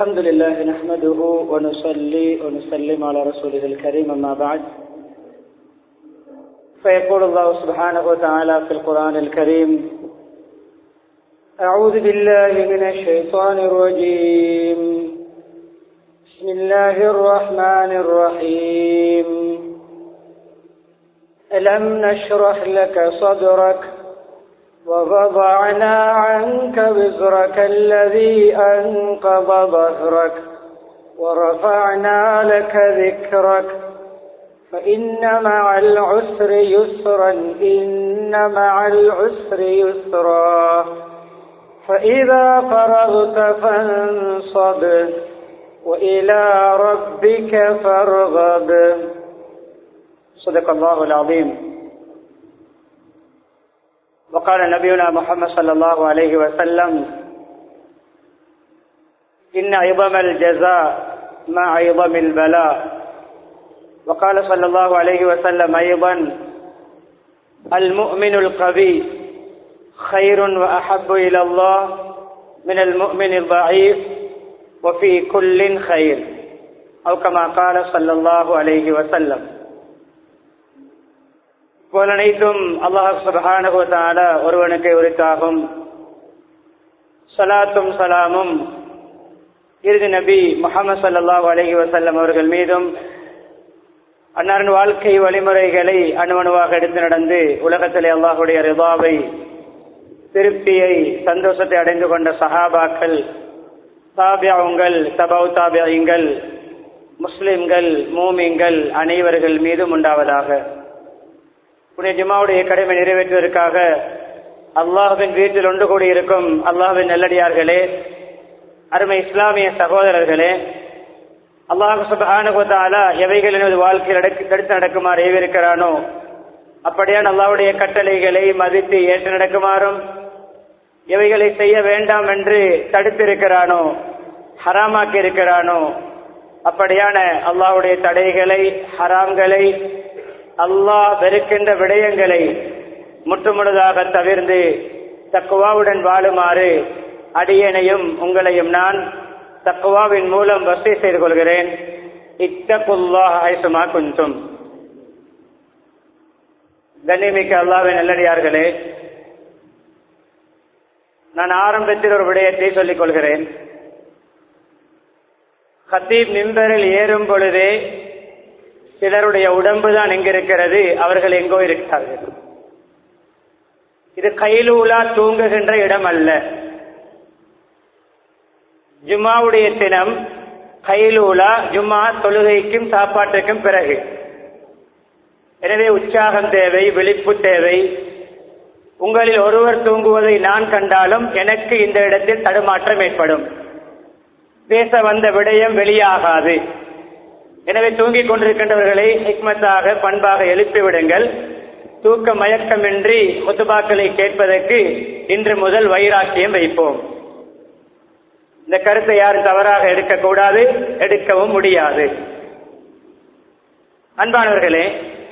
الحمد لله نحمده ونصلي ونسلم على رسوله الكريم أما بعد فيقول الله سبحانه وتعالى في القرآن الكريم أعوذ بالله من الشيطان الرجيم بسم الله الرحمن الرحيم ألم نشرح لك صدرك ووضعنا عنك وزرك الذي أنقض ظهرك ورفعنا لك ذكرك فإن مع العسر يسرا إن مع العسر يسرا فإذا فرغت فانصب وإلى ربك فارغب صدق الله العظيم وقال نبينا محمد صلى الله عليه وسلم إن عظم الجزاء مع عظم البلاء وقال صلى الله عليه وسلم أيضا المؤمن القوي خير وأحب إلى الله من المؤمن الضعيف وفي كل خير أو كما قال صلى الله عليه وسلم போலனைத்தும் அல்லாஹ் சுபஹானுவத்தால ஒருவனுக்கு உரித்தாகும் சலாத்தும் சலாமும் இறுதி நபி முகமது சல்லாஹூ அலஹி வசல்லம் அவர்கள் மீதும் அன்னாரின் வாழ்க்கை வழிமுறைகளை அணுவணுவாக எடுத்து நடந்து உலகத்திலே அல்லாஹுடைய ரிபாவை திருப்தியை சந்தோஷத்தை அடைந்து கொண்ட சஹாபாக்கள் தாபியாவுங்கள் தபவு தாபியங்கள் முஸ்லிம்கள் மூமிங்கள் அனைவர்கள் மீதும் உண்டாவதாக புனித ஜிமாவுடைய கடமை நிறைவேற்றுவதற்காக அல்லாஹுவின் வீட்டில் ஒன்று கூடி இருக்கும் அல்லாஹுவின் நல்லடியார்களே அருமை இஸ்லாமிய சகோதரர்களே அல்லாஹு சுபானுகத்தாலா எவைகள் எனது வாழ்க்கையில் எடுத்து நடக்குமாறு ஏவிருக்கிறானோ அப்படியான அல்லாவுடைய கட்டளைகளை மதித்து ஏற்று நடக்குமாறும் எவைகளை செய்ய வேண்டாம் என்று தடுத்திருக்கிறானோ ஹராமாக்கி இருக்கிறானோ அப்படியான அல்லாவுடைய தடைகளை ஹராம்களை அல்லாஹ் வெறுக்கின்ற விடயங்களை முற்றுமுழுதாக தவிர்ந்து தக்குவாவுடன் வாழுமாறு அடியனையும் உங்களையும் நான் தக்குவாவின் மூலம் வசதி செய்து கொள்கிறேன் இத்தகுல்லாஹ் ஐசுமா குந்தும் கண்ணிமிக்க அல்லாவின் நல்லடியார்களே நான் ஆரம்பத்தில் ஒரு விடயத்தை சொல்லிக் கொள்கிறேன் ஹத்தீப் மிம்பரில் ஏறும் பொழுதே சிலருடைய உடம்பு தான் எங்கிருக்கிறது அவர்கள் எங்கோ இருக்கிறார்கள் இது கைலூலா தூங்குகின்ற இடம் அல்ல ஜும்மாவுடைய தினம் கைலூலா ஜும்மா தொழுகைக்கும் சாப்பாட்டுக்கும் பிறகு எனவே உற்சாகம் தேவை விழிப்பு தேவை உங்களில் ஒருவர் தூங்குவதை நான் கண்டாலும் எனக்கு இந்த இடத்தில் தடுமாற்றம் ஏற்படும் பேச வந்த விடயம் வெளியாகாது எனவே தூங்கிக் கொண்டிருக்கின்றவர்களை ஹிக்மத்தாக பண்பாக எழுப்பிவிடுங்கள் தூக்க மயக்கமின்றி முத்துபாக்களை கேட்பதற்கு இன்று முதல் வைராக்கியம் வைப்போம் இந்த கருத்தை யாரும் தவறாக எடுக்கக்கூடாது எடுக்கவும் முடியாது அன்பானவர்களே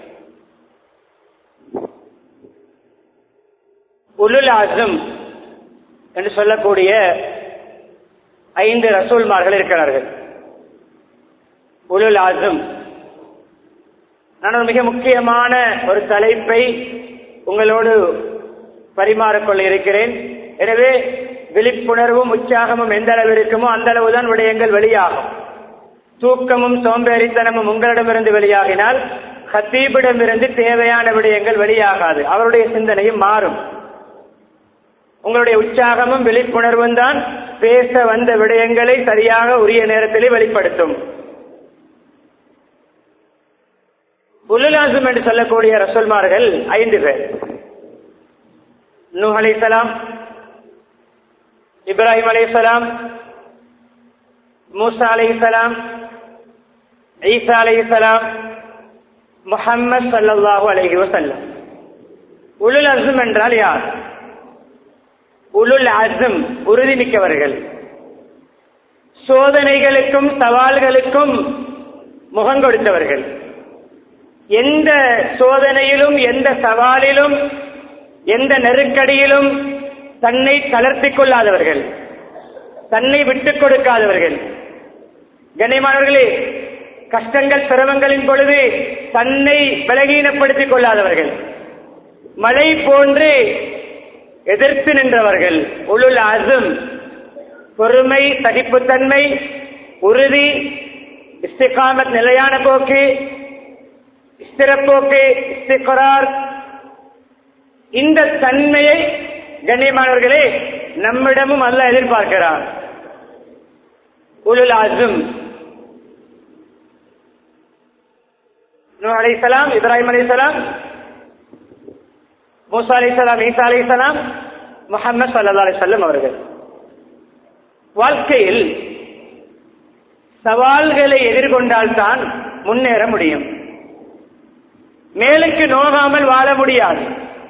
உலுல் ஆசம் என்று சொல்லக்கூடிய ஐந்து ரசூல்மார்கள் இருக்கிறார்கள் உலுல் ஆசம் நான் ஒரு மிக முக்கியமான ஒரு தலைப்பை உங்களோடு பரிமாறிக்கொள்ள இருக்கிறேன் எனவே விழிப்புணர்வும் உற்சாகமும் எந்த அளவு இருக்குமோ அந்த அளவுதான் விடயங்கள் வெளியாகும் தூக்கமும் சோம்பேறித்தனமும் உங்களிடமிருந்து வெளியாகினால் ஹத்தீபிடமிருந்து தேவையான விடயங்கள் வெளியாகாது அவருடைய சிந்தனையும் மாறும் உங்களுடைய உற்சாகமும் விழிப்புணர்வும் தான் பேச வந்த விடயங்களை சரியாக உரிய நேரத்திலே வெளிப்படுத்தும் உல்லுலாசம் என்று சொல்லக்கூடிய ரசோல்மார்கள் ஐந்து பேர் நூ அலைசலாம் இப்ராஹிம் அலைசலாம் மூசா அலைசலாம் ஈசா அலைசலாம் முஹம்மது சல்லாஹூ அலஹி வசல்லம் உலுல் அசம் என்றால் யார் உலுல் அசம் உறுதிமிக்கவர்கள் சோதனைகளுக்கும் சவால்களுக்கும் முகம் கொடுத்தவர்கள் எந்த சோதனையிலும் எந்த சவாலிலும் எந்த நெருக்கடியிலும் தன்னை தளர்த்திக் கொள்ளாதவர்கள் தன்னை விட்டுக் கொடுக்காதவர்கள் கண்ணியமானவர்களே கஷ்டங்கள் சிரமங்களின் பொழுது தன்னை பலகீனப்படுத்திக் கொள்ளாதவர்கள் மழை போன்று எதிர்த்து நின்றவர்கள் உளுல் அசும் பொறுமை சகிப்புத்தன்மை உறுதி இஸ்திகாமத் நிலையான போக்கு ஸ்திரப்போக்கு இஸ்திகரார் இந்த தன்மையை கண்ணியமானவர்களே நம்மிடமும் அல்ல எதிர்பார்க்கிறார் உலுல் அசும் நூ அலைசலாம் இப்ராஹிம் அலைசலாம் மூசா அலைசலாம் ஈசா அலைசலாம் முகமது சல்லா அலிசல்லம் அவர்கள் வாழ்க்கையில் சவால்களை எதிர்கொண்டால்தான் முன்னேற முடியும் மேலுக்கு நோகாமல் வாழ முடியாது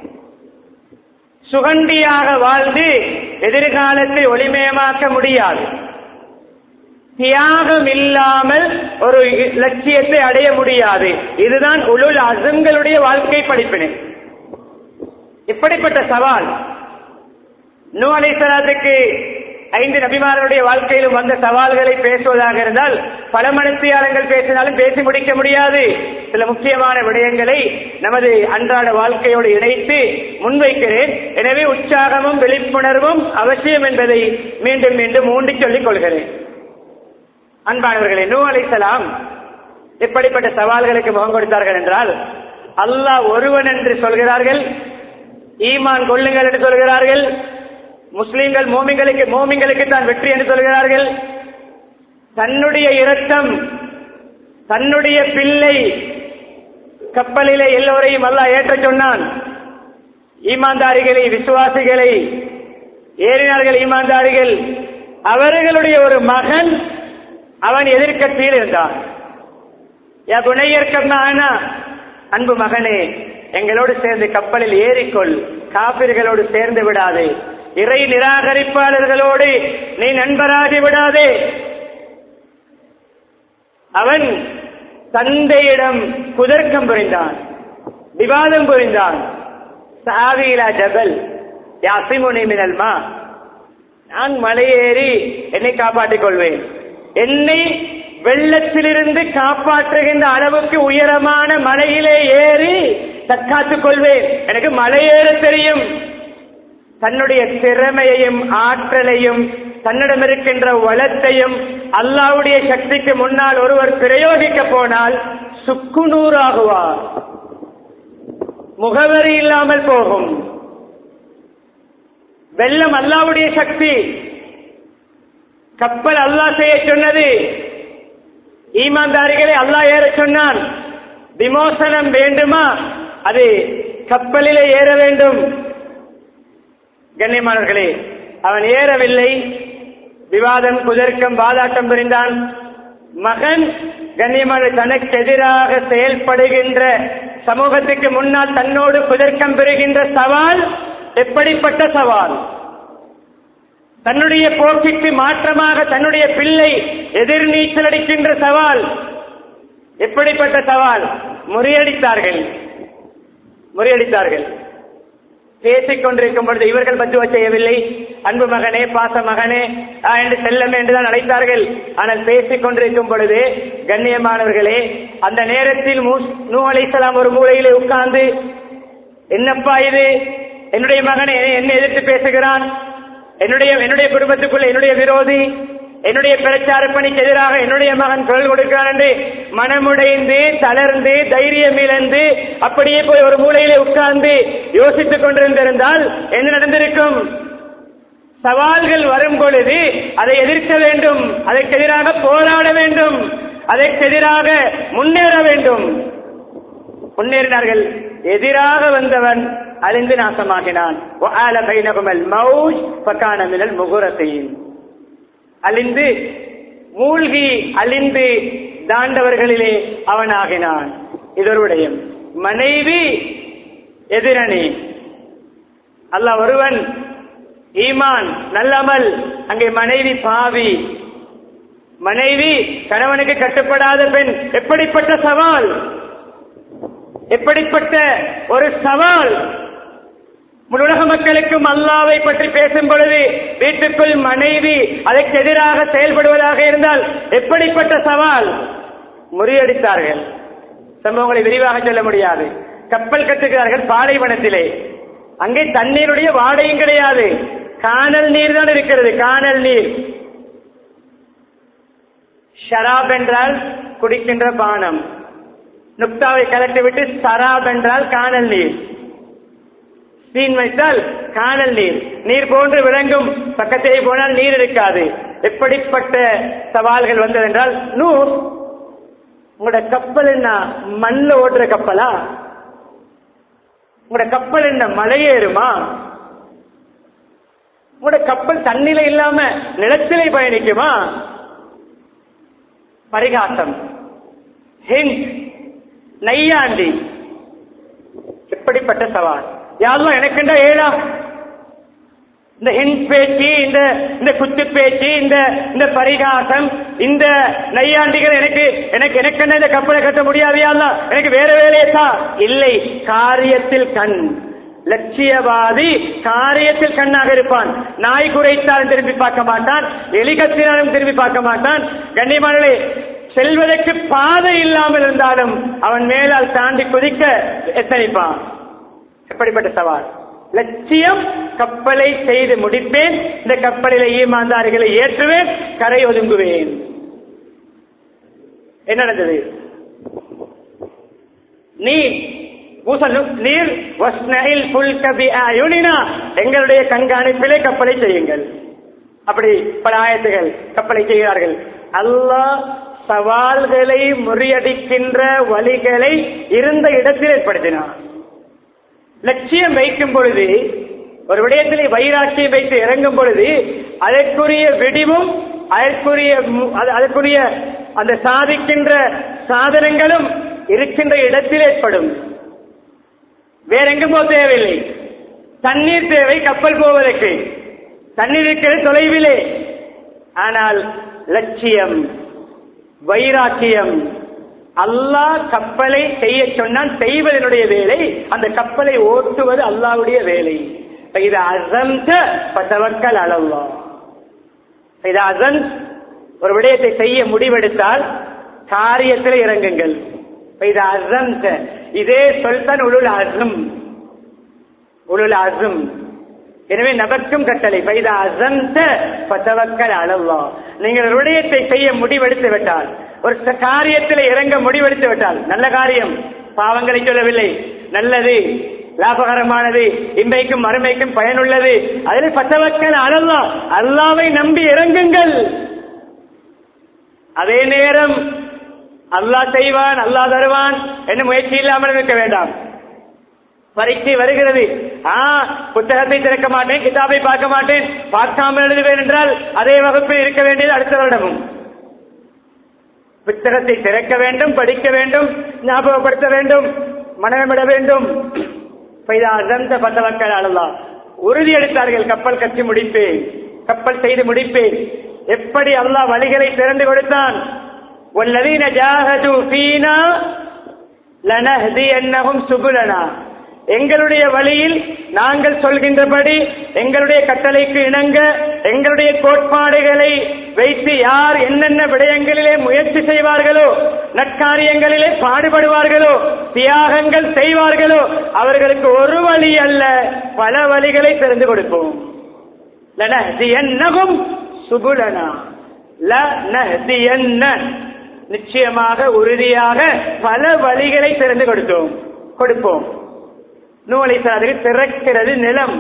சுகண்டியாக வாழ்ந்து எதிர்காலத்தை ஒளிமயமாக்க முடியாது தியாகம் இல்லாமல் ஒரு லட்சியத்தை அடைய முடியாது இதுதான் உளுள் அசங்களுடைய வாழ்க்கை படிப்பினை இப்படிப்பட்ட சவால் நூ அலைசலாத்துக்கு ஐந்து நபிமார்களுடைய வாழ்க்கையிலும் வந்த சவால்களை பேசுவதாக இருந்தால் பல மனத்தியாளங்கள் பேசினாலும் பேசி முடிக்க முடியாது சில முக்கியமான விடயங்களை நமது அன்றாட வாழ்க்கையோடு இணைத்து முன்வைக்கிறேன் எனவே உற்சாகமும் விழிப்புணர்வும் அவசியம் என்பதை மீண்டும் மீண்டும் ஊண்டி சொல்லிக் கொள்கிறேன் அன்பானவர்களே நூ அலைசலாம் எப்படிப்பட்ட சவால்களுக்கு முகம் கொடுத்தார்கள் என்றால் அல்லாஹ் ஒருவன் என்று சொல்கிறார்கள் ஈமான் கொள்ளுங்கள் என்று சொல்கிறார்கள் முஸ்லீம்கள் மோமிங்களுக்கு மோமிங்களுக்கு தான் வெற்றி என்று சொல்கிறார்கள் தன்னுடைய இரத்தம் தன்னுடைய பிள்ளை கப்பலிலே எல்லோரையும் அல்லாஹ் ஏற்ற சொன்னான் ஈமான்தாரிகளை விசுவாசிகளை ஏறினார்கள் ஈமான்தாரிகள் அவர்களுடைய ஒரு மகன் அவன் எதிர்க்கட்சியில் இருந்தான் குணையற்கமான அன்பு மகனே எங்களோடு சேர்ந்து கப்பலில் ஏறிக்கொள் காபிர்களோடு சேர்ந்து விடாதே இறை நிராகரிப்பாளர்களோடு நீ நண்பராகி விடாதே அவன் தந்தையிடம் குதர்க்கம் புரிந்தான் விவாதம் புரிந்தான் சாவிலா ஜபல் யாசிமுனி மினல்மா நான் மலையேறி என்னை காப்பாற்றிக் கொள்வேன் என்னை வெள்ளத்திலிருந்து காப்பாற்றுகின்ற அளவுக்கு உயரமான மலையிலே ஏறி தற்காத்துக் கொள்வேன் எனக்கு மலையேற தெரியும் தன்னுடைய திறமையையும் ஆற்றலையும் தன்னிடம் இருக்கின்ற வளத்தையும் அல்லாவுடைய சக்திக்கு முன்னால் ஒருவர் பிரயோகிக்க போனால் சுக்குநூறாகுவார் முகவரி இல்லாமல் போகும் வெள்ளம் அல்லாவுடைய சக்தி கப்பல் அல்லாஹ் செய்ய சொன்னது ஈமான்தாரிகளை அல்லாஹ் ஏற சொன்னான் விமோசனம் வேண்டுமா அது கப்பலிலே ஏற வேண்டும் கண்ணியமானவர்களே அவன் ஏறவில்லை விவாதம் குதர்க்கம் வாதாட்டம் புரிந்தான் மகன் கண்ணியமான தனக்கு எதிராக செயல்படுகின்ற சமூகத்துக்கு முன்னால் தன்னோடு குதர்க்கம் பெறுகின்ற சவால் எப்படிப்பட்ட சவால் தன்னுடைய போக்கிற்கு மாற்றமாக தன்னுடைய பிள்ளை எதிர்நீச்சல் அடிக்கின்ற சவால் எப்படிப்பட்ட சவால் முறியடித்தார்கள் முறியடித்தார்கள் பேசிக் கொண்டிருக்கும் பொழுது இவர்கள் பத்துவ செய்யவில்லை அன்பு மகனே பாச மகனே ஆ, என்று செல்லம் என்றுதான் அழைத்தார்கள் ஆனால் பேசிக் கொண்டிருக்கும் பொழுது கண்ணியமானவர்களே அந்த நேரத்தில் மூஸ்- நூ அலைசலாம் ஒரு மூலையிலே உட்கார்ந்து என்னப்பா இது என்னுடைய மகன் என்னை என்னை எதிர்த்து பேசுகிறான் என்னுடைய என்னுடைய குடும்பத்துக்குள்ள என்னுடைய விரோதி என்னுடைய பிரச்சார பணிக்கு எதிராக என்னுடைய மகன் குரல் கொடுக்கிறான் என்று மனமுடைந்து தளர்ந்து தைரியம் இழந்து அப்படியே போய் ஒரு மூலையிலே உட்கார்ந்து யோசித்துக் கொண்டிருந்திருந்தால் என்ன நடந்திருக்கும் சவால்கள் வரும் பொழுது அதை எதிர்க்க வேண்டும் அதற்கு எதிராக போராட வேண்டும் அதற்கு எதிராக முன்னேற வேண்டும் முன்னேறினார்கள் எதிராக வந்தவன் அழிந்து நாசமாகினான் وآل بينهما الموج فكان من المغرقين அழிந்து மூழ்கி அழிந்து தாண்டவர்களிலே அவனாகினான் இதொருடைய மனைவி எதிரணி அல்லாஹ் ஒருவன் ஈமான் நல்லமல் அங்கே மனைவி பாவி மனைவி கணவனுக்கு கட்டுப்படாத பெண் எப்படிப்பட்ட சவால் எப்படிப்பட்ட ஒரு சவால் முழு உலக மக்களுக்கும் அல்லாவை பற்றி பேசும் பொழுது வீட்டுக்குள் மனைவி அதற்கு எதிராக செயல்படுவதாக இருந்தால் எப்படிப்பட்ட சவால் முறியடித்தார்கள் சம்பவங்களை விரிவாக சொல்ல முடியாது கப்பல் கட்டுகிறார்கள் பாலைவனத்திலே அங்கே தண்ணீருடைய வாடையும் கிடையாது காணல் நீர் தான் இருக்கிறது காணல் நீர் ஷராப் என்றால் குடிக்கின்ற பானம் நுக்தாவை கலட்டி விட்டு சராப் என்றால் காணல் நீர் சீன் வைத்தால் காணல் நீர் நீர் போன்று விளங்கும் பக்கத்தே போனால் நீர் இருக்காது எப்படிப்பட்ட சவால்கள் வந்ததென்றால் நூர் உங்களோட கப்பல் என்ன மண்ணில் ஓட்டுற கப்பலா உங்களோட கப்பல் என்ன மலையேறுமா உங்களோட கப்பல் தண்ணில இல்லாம நிலத்திலே பயணிக்குமா பரிகாசம் ஹிண்ட் நையாண்டி எப்படிப்பட்ட சவால் யாரும் எனக்குண்டா ஏழா இந்த ஹிண்ட் பேச்சு இந்த இந்த குத்து பேச்சு இந்த இந்த பரிகாசம் இந்த நையாண்டிகள் எனக்கு எனக்கு எனக்கு என்ன இந்த கப்பலை கட்ட முடியாது யாருலாம் எனக்கு வேற வேலையே தான் இல்லை காரியத்தில் கண் லட்சியவாதி காரியத்தில் கண்ணாக இருப்பான் நாய் குறைத்தாலும் திரும்பி பார்க்க மாட்டான் எலிகத்தினாலும் திரும்பி பார்க்க மாட்டான் கண்ணியமானே செல்வதற்கு பாதை இல்லாமல் இருந்தாலும் அவன் மேலால் தாண்டி குதிக்க எத்தனைப்பான் எப்படிப்பட்ட சவால் லட்சியம் கப்பலை செய்து முடிப்பேன் இந்த கப்பலில் ஈமாந்தாரிகளை ஏற்றுவேன் கரை ஒதுங்குவேன் என்ன நடந்தது நீர் பூசலு நீர் வஸ்னஇல் புல்க பிஅயுனினா எங்களுடைய கண்காணிப்பிலே கப்பலை செய்யுங்கள் அப்படி பல ஆயத்துகள் கப்பலை செய்கிறார்கள் அல்லாஹ் சவால்களை முறியடிக்கின்ற வழிகளை இருந்த இடத்தில் ஏற்படுத்தினார் லட்சியம் வைக்கும் பொழுது ஒரு விடயத்திலே வைராக்கியம் வைத்து இறங்கும் பொழுது அதற்குரிய விடிவும் அதற்குரிய மு- அது- அதற்குரிய அந்த சாதிக்கின்ற சாதனங்களும் இருக்கின்ற இடத்தில் ஏற்படும் வேற எங்கும் போக தேவையில்லை தண்ணீர் தேவை கப்பல் போவதற்கு தண்ணீர் இருக்கிறது தொலைவிலே ஆனால் லட்சியம் வைராக்கியம் அல்லாஹ் கப்பலை செய்ய சொன்னால் செய்வதனுடைய வேலை அந்த கப்பலை ஓட்டுவது அல்லாஹ்வுடைய வேலை இது அசந்த பசவக்கல் அளவா இது அசன் ஒரு விடயத்தை செய்ய முடிவெடுத்தால் காரியத்தில் இறங்குங்கள் இது அசந்த இதே சொல்தான் உளுள் அசம் உளுள் அசம் எனவே நபர்க்கும் கட்டளை பைதா அசந்த பசவக்கல் அளவா நீங்கள் ஒரு விடயத்தை செய்ய முடிவெடுத்து விட்டால் ஒரு ச- காரியத்தில் இறங்க முடிவெடுத்து விட்டால் நல்ல காரியம் பாவங்களை சொல்லவில்லை நல்லது லாபகரமானது இன்றைக்கும் மறுமைக்கும் பயனுள்ளது அதில் பசவக்கல் அளவா அல்லாவை நம்பி இறங்குங்கள் அதே நேரம் அல்லாஹ் செய்வான் அல்லாஹ் தருவான் என்று முயற்சி இல்லாமல் இருக்க வேண்டாம் பரீட்சை வருகிறது ஆ புத்தகத்தை திறக்க மாட்டேன் கிதாபை பார்க்க மாட்டேன் பார்க்காமல் எழுதுவேன் என்றால் அதே வகுப்பில் இருக்க வேண்டியது அடுத்த வருடமும் புத்தகத்தை திறக்க வேண்டும் படிக்க வேண்டும் ஞாபகப்படுத்த வேண்டும் மனமிட வேண்டும் அசந்த பத்தவக்கள் அழலாம் உறுதி எடுத்தார்கள் கப்பல் கட்டி முடிப்பேன் கப்பல் செய்து முடிப்பேன் எப்படி அல்லாஹ் வழிகளை திறந்து கொடுத்தான் والذين جاهدوا فينا لنهدينهم سبلنا எங்களுடைய வழியில் நாங்கள் சொல்கின்றபடி எங்களுடைய கட்டளைக்கு இணங்க எங்களுடைய கோட்பாடுகளை வைத்து யார் என்னென்ன விடயங்களிலே முயற்சி செய்வார்களோ நற்காரியங்களிலே பாடுபடுவார்களோ தியாகங்கள் செய்வார்களோ அவர்களுக்கு ஒரு வழி அல்ல பல வழிகளை தெரிந்து கொடுப்போம் லனஹ்தியன்னஹும் சுபுலனா லனஹ்தியன்ன நிச்சயமாக உறுதியாக பல வழிகளை திறந்து கொடுத்தோம் கொடுப்போம் நூலை சாதனை திறக்கிறது நிலம்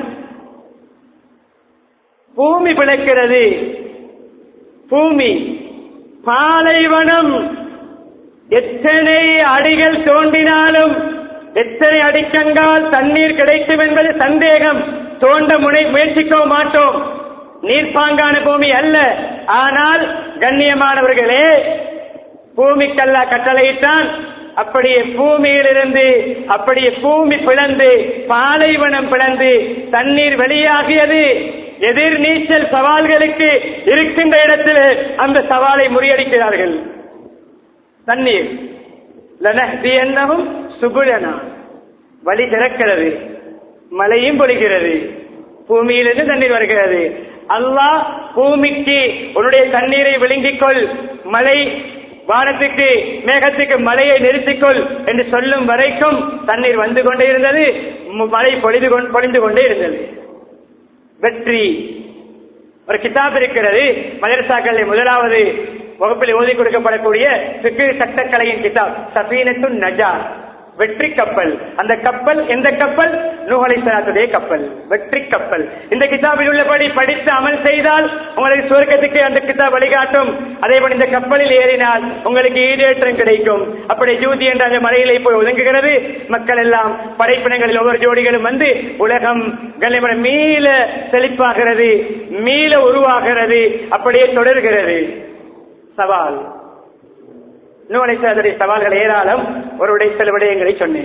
பூமி பிளக்கிறது பூமி பாலைவனம் எத்தனை அடிகள் தோண்டினாலும் எத்தனை அடிக்கங்கால் தண்ணீர் கிடைக்கும் என்பது சந்தேகம் தோண்ட முனை முயற்சிக்கவும் மாட்டோம் நீர்ப்பாங்கான பூமி அல்ல ஆனால் கண்ணியமானவர்களே பூமிக்கல்லா கட்டளையிட்டான் அப்படியே பூமியிலிருந்து அப்படியே பூமி பிளந்து பாலைவனம் பிளந்து தண்ணீர் வெளியாகியது எதிர் நீச்சல் சவால்களுக்கு இருக்கின்ற இடத்தில் அந்த சவாலை முறியடிக்கிறார்கள் தண்ணீர் லனஹ்தியன்னஹும் சுபுலனா வழி திறக்கிறது மழையும் பொழிகிறது பூமியிலிருந்து தண்ணீர் வருகிறது அல்லாஹ் பூமிக்கு உன்னுடைய தண்ணீரை விழுங்கிக் கொள் மழை வானத்துக்கு மேகத்துக்கு மழையை நிறுத்திக்கொள் என்று சொல்லும் வரைக்கும் தண்ணீர் வந்து கொண்டே இருந்தது ம- மழை பொழிந்து கொண்டு பொழிந்து கொண்டே இருந்தது வெற்றி ஒரு கிதாப் இருக்கிறது மதரசாக்களில் முதலாவது வகுப்பில் ஓதி கொடுக்கப்படக்கூடிய சிக்கு சட்டக்கலையின் கிதாப் சபீனத்து நஜா வெற்றி கப்பல் அந்த கப்பல் எந்த கப்பல் நூகலை சலாத்துடைய கப்பல் வெற்றி கப்பல் இந்த கிதாபில் உள்ளபடி படித்து அமல் செய்தால் உங்களுக்கு சுவர்க்கத்துக்கு அந்த கிதாப் வழிகாட்டும் அதே போல இந்த கப்பலில் ஏறினால் உங்களுக்கு ஈடேற்றம் கிடைக்கும் அப்படி ஜூதி என்ற அந்த மலையிலே போய் ஒதுங்குகிறது மக்கள் எல்லாம் படைப்பினங்களில் ஒவ்வொரு ஜோடிகளும் வந்து உலகம் கண்ணியமான மீள செழிப்பாகிறது மீள உருவாகிறது அப்படியே தொடர்கிறது சவால் நூலை சாதனை சவால்கள் ஏராளம் ஒரு சில விடயங்களை சொன்னேன்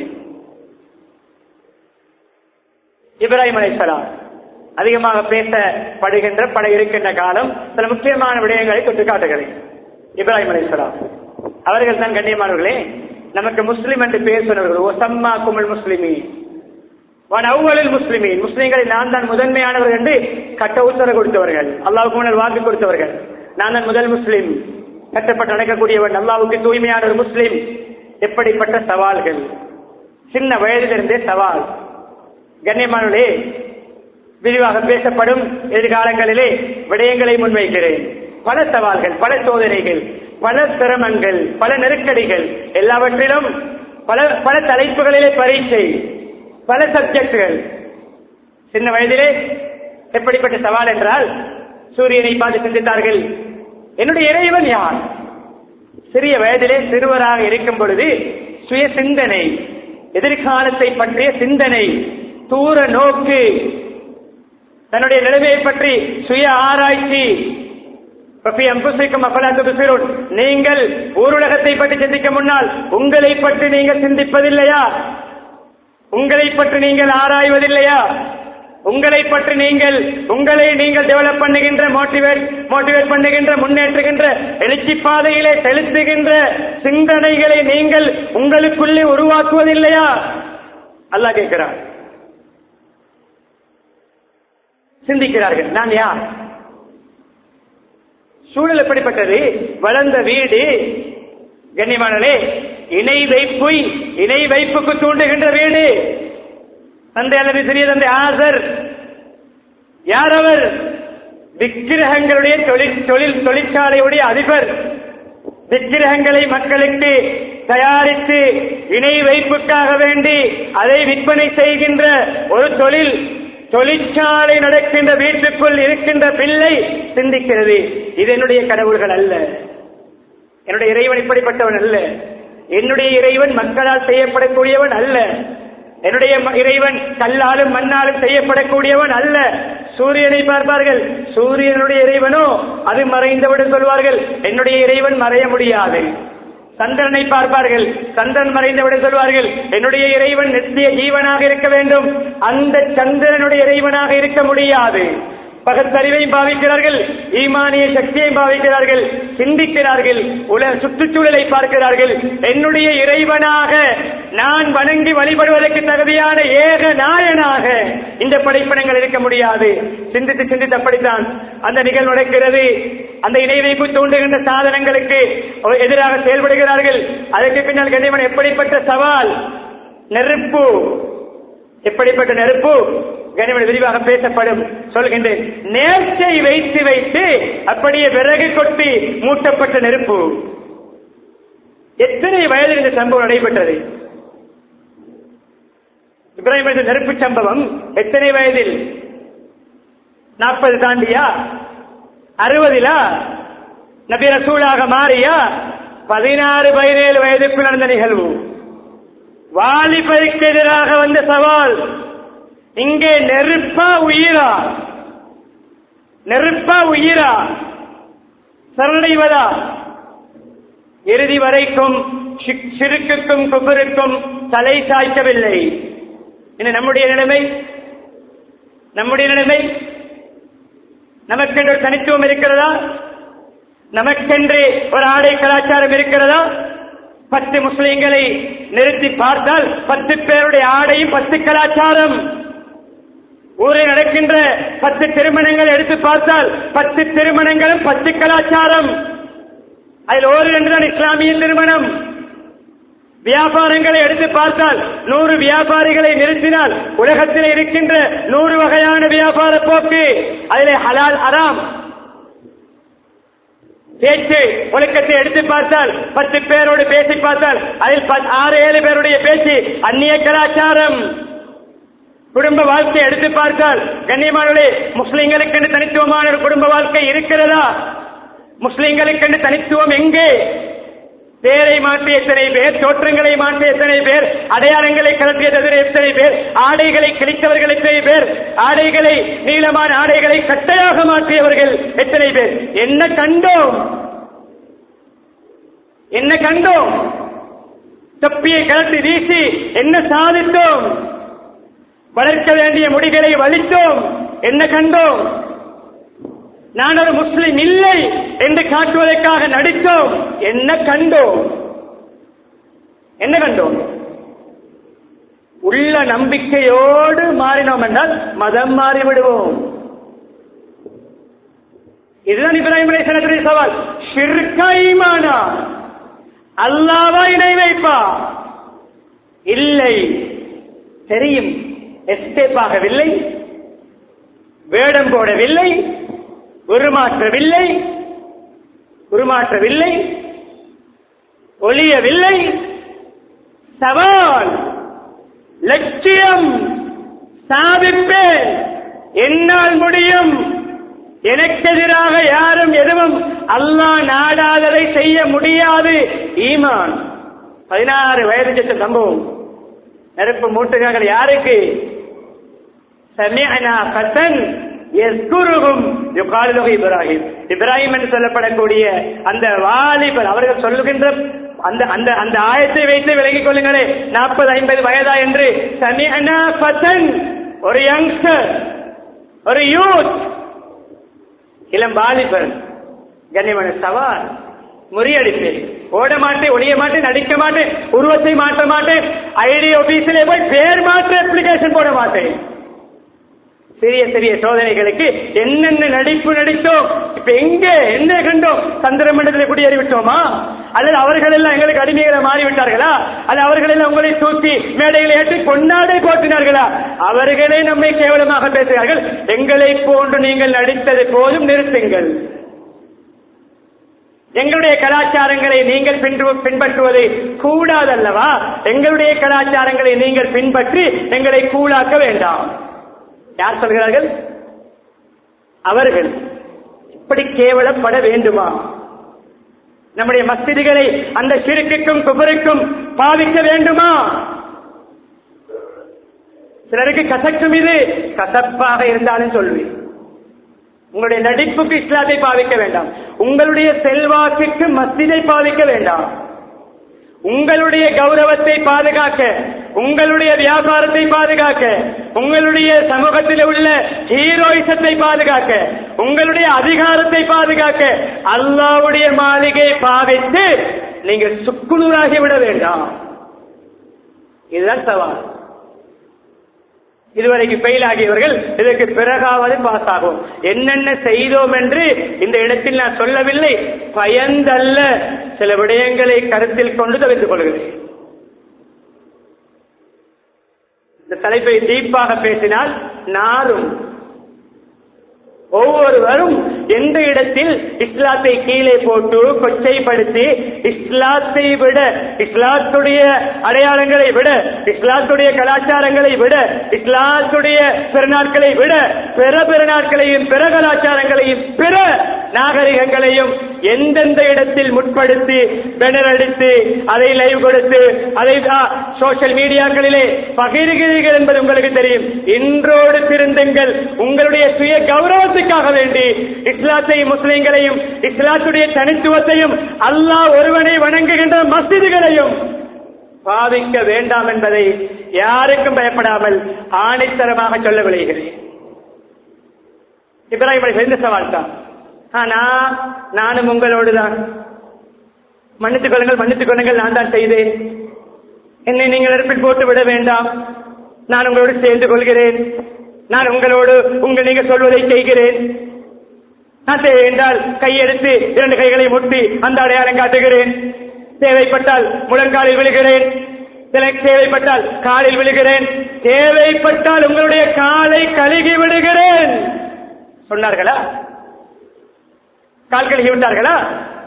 இப்ராஹிம் அலைசலாம் அதிகமாக பேசப்படுகின்ற பல இருக்கின்ற காலம் சில முக்கியமான விடயங்களை தொட்டு காட்டுகிறேன் இப்ராஹிம் அலைசலாம் அவர்கள் தான் கண்ணியமானவர்களே நமக்கு முஸ்லிம் என்று பேர் சொன்னவர்கள் ஒசம்மா குமல் முஸ்லிமி வான் அவ்வளில் முஸ்லிமீன் முஸ்லிம்களில் நான் தான் முதன்மையானவர்கள் என்று கட்ட உத்தரவு கொடுத்தவர்கள் அல்லாவுக்கு முன்னால் வாக்கு கொடுத்தவர்கள் நான் தான் முதல் முஸ்லிம் கட்டப்பட்டு நடக்கக்கூடியவன் அல்லாவுக்கு தூய்மையான ஒரு முஸ்லிம் எப்படிப்பட்ட சவால்கள் சின்ன வயதிலிருந்தே சவால் கண்ணியமானவர்களே விரிவாக பேசப்படும் எதிர்காலங்களிலே விடயங்களை முன்வைக்கிறேன் பல சவால்கள் பல சோதனைகள் பல சிரமங்கள் பல நெருக்கடிகள் எல்லாவற்றிலும் பல பல தலைப்புகளிலே பரீட்சை பல சப்ஜெக்டுகள் சின்ன வயதிலே எப்படிப்பட்ட சவால் என்றால் சூரியனை பார்த்து சிந்தித்தார்கள் என்னுடைய இறைவன் யார் சிறிய வயதிலே சிறுவராக இருக்கும் பொழுது சுய சிந்தனை எதிர்காலத்தை பற்றிய சிந்தனை தூர நோக்கு தன்னுடைய நிலைமையை பற்றி சுய ஆராய்ச்சி பஃபி அம்புசிக்கும் அப்பலாத்து பிசிறுன். நீங்கள் ஊருலகத்தை பற்றி சிந்திக்க முன்னால் உங்களை பற்றி நீங்கள் சிந்திப்பதில்லையா உங்களை பற்றி நீங்கள் ஆராய்வதில்லையா உங்களை பற்றி நீங்கள் உங்களை நீங்கள் டெவலப் பண்ணுகின்ற மோட்டிவேட் மோட்டிவேட் பண்ணுகின்ற முன்னேற்றுகின்ற எழுச்சி பாதையிலே செலுத்துகின்ற சிந்தனைகளை நீங்கள் உங்களுக்குள்ளே உருவாக்குவதில்லையா அல்லாஹ் கேட்கிறார் சிந்திக்கிறார்கள் நான் யார் சூழல் எப்படிப்பட்டது வளர்ந்த வீடு கண்ணியமானே இணை வைப்பு இணை வைப்புக்கு தூண்டுகின்ற வீடு தந்தை அல்லது சிறிய தந்தை ஆசர் யார் அவர் விக்கிரகங்களுடைய தொழில் தொழில் தொழிற்சாலையுடைய அதிபர் விக்கிரகங்களை மக்களுக்கு தயாரித்து இணை வைப்புக்காக வேண்டி அதை விற்பனை செய்கின்ற ஒரு தொழில் தொழிற்சாலை நடக்கின்ற வீட்டுக்குள் இருக்கின்ற பிள்ளை சிந்திக்கிறது இது என்னுடைய கடவுள்கள் அல்ல என்னுடைய இறைவன் இப்படிப்பட்டவன் அல்ல என்னுடைய இறைவன் மக்களால் செய்யப்படக்கூடியவன் அல்ல என்னுடைய ம- இறைவன் கல்லாலும் மண்ணாலும் செய்யப்படக்கூடியவன் அல்ல சூரியனை பார்ப்பார்கள் சூரியனுடைய இறைவனோ அது மறைந்தவுடன் சொல்வார்கள் என்னுடைய இறைவன் மறைய முடியாது சந்திரனை பார்ப்பார்கள் சந்திரன் மறைந்தவுடன் சொல்வார்கள் என்னுடைய இறைவன் நித்திய ஜீவனாக இருக்க வேண்டும் அந்த சந்திரனுடைய இறைவனாக இருக்க முடியாது பகத்தறிவையும் பாவிக்கிறார்கள் ஈமானிய சக்தியையும் பாவிக்கிறார்கள் சிந்திக்கிறார்கள் உல சுற்றுச்சூழலை பார்க்கிறார்கள் என்னுடைய இறைவனாக நான் வணங்கி வழிபடுவதற்கு தகுதியான ஏக நாயனாக இந்த படைப்பனங்கள் இருக்க முடியாது சிந்தித்து சிந்தித்து அப்படித்தான் அந்த நிகழ்வு நடக்கிறது அந்த இணை வைப்பு தூண்டுகின்ற சாதனங்களுக்கு எதிராக செயல்படுகிறார்கள் அதற்கு பின்னால் கண்ணியமன் எப்படிப்பட்ட சவால் நெருப்பு எப்படிப்பட்ட நெருப்பு கனிமன் விரிவாக பேசப்படும் சொல்கின்றேன் நேர்ச்சை வைத்து வைத்து அப்படியே விறகு கொட்டி மூட்டப்பட்ட நெருப்பு எத்தனை வயதில் இந்த சம்பவம் நடைபெற்றது இப்ராஹிம் இந்த நெருப்பு சம்பவம் எத்தனை வயதில் நாற்பது தாண்டியா அறுபதிலா நபி ரசூலாக மாறியா பதினாறு பதினேழு வயதுக்கு நடந்த நிகழ்வு வாலிபருக்கு எதிராக வந்த சவால் இங்கே நெருப்பா உயிரா நெருப்பா உயிரா சரணடைவதா இறுதி வரைக்கும் ஷிக்- சிறுக்குக்கும் குபருக்கும் தலை சாய்க்கவில்லை இனி நம்முடைய நிலைமை நம்முடைய நிலைமை நமக்கென்று ஒரு தனித்துவம் இருக்கிறதா நமக்கென்று ஒரு ஆடை கலாச்சாரம் இருக்கிறதா பத்து முஸ்லிம்களை நிறுத்தி பார்த்தால் பத்து பேருடைய ஆடையும் பத்து கலாச்சாரம் ஊரில் நடக்கின்ற பத்து திருமணங்கள் எடுத்து பார்த்தால் பத்து திருமணங்களும் பத்து கலாச்சாரம் அதில் ஒரு என்றுதான் இஸ்லாமிய திருமணம் வியாபாரங்களை எடுத்து பார்த்தால் நூறு வியாபாரிகளை நிறுத்தினால் உலகத்தில் இருக்கின்ற நூறு வகையான வியாபார போக்கு அதிலே ஹலால் அராம் பேச்சு ஒழுக்கத்தை எடுத்து பார்த்தால் பத்து பேரோடு பேசி பார்த்தால் அதில் பத்- ஆறு ஏழு பேருடைய பேச்சு அந்நிய கலாச்சாரம் குடும்ப வாழ்க்கை எடுத்து பார்த்தால் கண்ணியமானவர்களே முஸ்லிம்களுக்கென்று தனித்துவமான ஒரு குடும்ப வாழ்க்கை இருக்கிறதா முஸ்லிம்களுக்கென்று தனித்துவம் எங்கே பேரை மாற்றிய எத்தனை பேர் தோற்றங்களை மாற்றிய எத்தனை பேர் அடையாளங்களை கலத்திய தவிர எத்தனை பேர் ஆடைகளை கிழித்தவர்கள் எத்தனை பேர் ஆடைகளை நீளமான ஆடைகளை கட்டையாக மாற்றியவர்கள் எத்தனை பேர் என்ன கண்டோம் என்ன கண்டோம் தொப்பியை கலட்டி வீசி என்ன சாதித்தோம் வளர்க்க வேண்டிய முடிகளை வலித்தோம் என்ன கண்டோம் நான் ஒரு முஸ்லிம் இல்லை என்று காட்டுவதற்காக நடித்தோம் என்ன கண்டோம் என்ன கண்டோம் உள்ள நம்பிக்கையோடு மாறினோம் என்றால் மதம் மாறி விடுவோம் இதுதான் இப்ராஹிம் அலைஹிஸ்ஸலாத்துடைய சவால் ஷிர்கா ஈமானா அல்லாவா இணை வைப்பா இல்லை தெரியும் எஸ்கேப் ஆகவில்லை வேடம் போடவில்லை உருமாற்றவில்லை உருமாற்றவில்லை ஒளியவில்லை சவால் லட்சியம் சாதிப்பேன் என்னால் முடியும் எனக்கு எதிராக யாரும் எதுவும் அல்லாஹ் நாடாததை செய்ய முடியாது ஈமான் பதினாறு வயது சென்ற சம்பவம் நெருப்பு மூட்டுகிறார்கள் யாருக்கு சமிஅனா ஃபதன் யஸ்குருஹும் யுகாலு லஹு இப்ராஹிம் இப்ராஹிம் என்று சொல்லப்படக்கூடிய அந்த வாலிபர் அவர்கள் சொல்லுகின்ற அந்த அந்த அந்த ஆயத்தை வைத்து விலகிக் கொள்ளுங்களே நாற்பது ஐம்பது வயதா என்று சமிஅனா ஃபதன் ஒரு யங்ஸ்டர் ஒரு யூத் இளம் வாலிபர் கண்ணியமான சவால் முறியடிப்பேன் ஓட மாட்டேன் ஒளிய மாட்டேன் நடிக்க மாட்டேன் உருவத்தை மாற்ற மாட்டேன் ஐடி ஆபீஸிலே போய் பேர் மாற்ற அப்ளிகேஷன் போட மாட்டேன் சிறிய சிறிய சோதனைகளுக்கு என்னென்ன நடிப்பு நடித்தோம் இப்ப எங்க என்ன கண்டோம் சந்திர மண்டலத்தில் குடியேறி விட்டோமா அல்லது அவர்கள் எல்லாம் எங்களுக்கு அடிமைகளை மாறிவிட்டார்களா அல்லது அவர்கள் எல்லாம் உங்களை தூக்கி மேடைகளை ஏற்றி கொண்டாடை போற்றினார்களா அவர்களே நம்மை கேவலமாக பேசுகிறார்கள் எங்களை போன்று நீங்கள் நடித்தது போதும் நிறுத்துங்கள் எங்களுடைய கலாச்சாரங்களை நீங்கள் பின்பற்று- பின்பற்றுவது கூடாதல்லவா எங்களுடைய கலாச்சாரங்களை நீங்கள் பின்பற்றி எங்களை கூழாக்க வேண்டாம் யார் சொல்கிறார்கள் அவர்கள் இப்படி கேவலப்பட வேண்டுமா நம்முடைய மஸ்திதிகளை அந்த சிறுக்குக்கும் குபருக்கும் பாவிக்க வேண்டுமா சிலருக்கு கசக்கும் இது கசப்பாக இருந்தாலும் சொல்வேன் உங்களுடைய நடிப்புக்கு இஸ்லாத்தை பாவிக்க வேண்டாம் உங்களுடைய செல்வாக்குக்கு மஸ்திதை பாவிக்க வேண்டாம் உங்களுடைய கௌரவத்தை பாதுகாக்க உங்களுடைய வியாபாரத்தை பாதுகாக்க உங்களுடைய சமூகத்தில் உள்ள ஹீரோயிசத்தை பாதுகாக்க உங்களுடைய அதிகாரத்தை பாதுகாக்க அல்லாவுடைய மாளிகை பாவித்து நீங்கள் சுக்குநூறாகி விட வேண்டாம் இதுதான் சவால் இதுவரைக்கு ஃபெயில் ஆகியவர்கள் இதற்கு பிறகாவது பாஸ் ஆகும் என்னென்ன செய்தோம் என்று இந்த இடத்தில் நான் சொல்லவில்லை பயந்தல்ல சில விடயங்களை கருத்தில் கொண்டு தவிர்த்துக் கொள்கிறேன் இந்த தலைப்பை டீப்பாக பேசினால் நாரும் ஒவ்வொருவரும் எந்த இடத்தில் இஸ்லாத்தை கீழே போட்டு கொச்சைப்படுத்தி இஸ்லாத்தை விட இஸ்லாத்துடைய அடையாளங்களை விட இஸ்லாத்துடைய கலாச்சாரங்களை விட இஸ்லாத்துடைய பெருநாட்களை விட பிற பெருநாட்களையும் பிற கலாச்சாரங்களையும் பிற நாகரிகங்களையும் எந்தெந்த இடத்தில் முற்படுத்தி பேனர் அடித்து அதை லைவ் கொடுத்து அதை சோசியல் மீடியாக்களிலே பகிர்கிறீர்கள் என்பது உங்களுக்கு தெரியும் இன்றோடு திருந்துங்கள் உங்களுடைய சுய கௌரவத்துக்காக வேண்டி இஸ்லாத்தையும் முஸ்லிம்களையும் இஸ்லாத்துடைய தனித்துவத்தையும் அல்லாஹ் ஒருவனை வணங்குகின்ற மஸ்ஜிதுகளையும் பாவிக்க வேண்டாம் என்பதை யாருக்கும் பயப்படாமல் ஆணைத்தரமாக சொல்ல விளைகிறேன் இப்ராஹிம் அலி எந்த சவால் தான் ஆனா நானும் உங்களோடு தான் மன்னித்துக் கொள்ளுங்கள் மன்னித்துக் கொள்ளுங்கள் நான் தான் செய்தேன் என்னை நீங்கள் நெருப்பில் போட்டு விட வேண்டாம் நான் உங்களோடு சேர்ந்து கொள்கிறேன் நான் உங்களோடு உங்கள் நீங்க சொல்வதை செய்கிறேன் நான் தேவை என்றால் கையெடுத்து இரண்டு கைகளை முட்டி அந்த அடையாளம் காட்டுகிறேன் தேவைப்பட்டால் முழங்காலில் விழுகிறேன் சில- தேவைப்பட்டால் காலில் விழுகிறேன் தேவைப்பட்டால் உங்களுடைய காலை கழுகி விடுகிறேன் சொன்னார்களா கால் கழுகி விட்டார்களா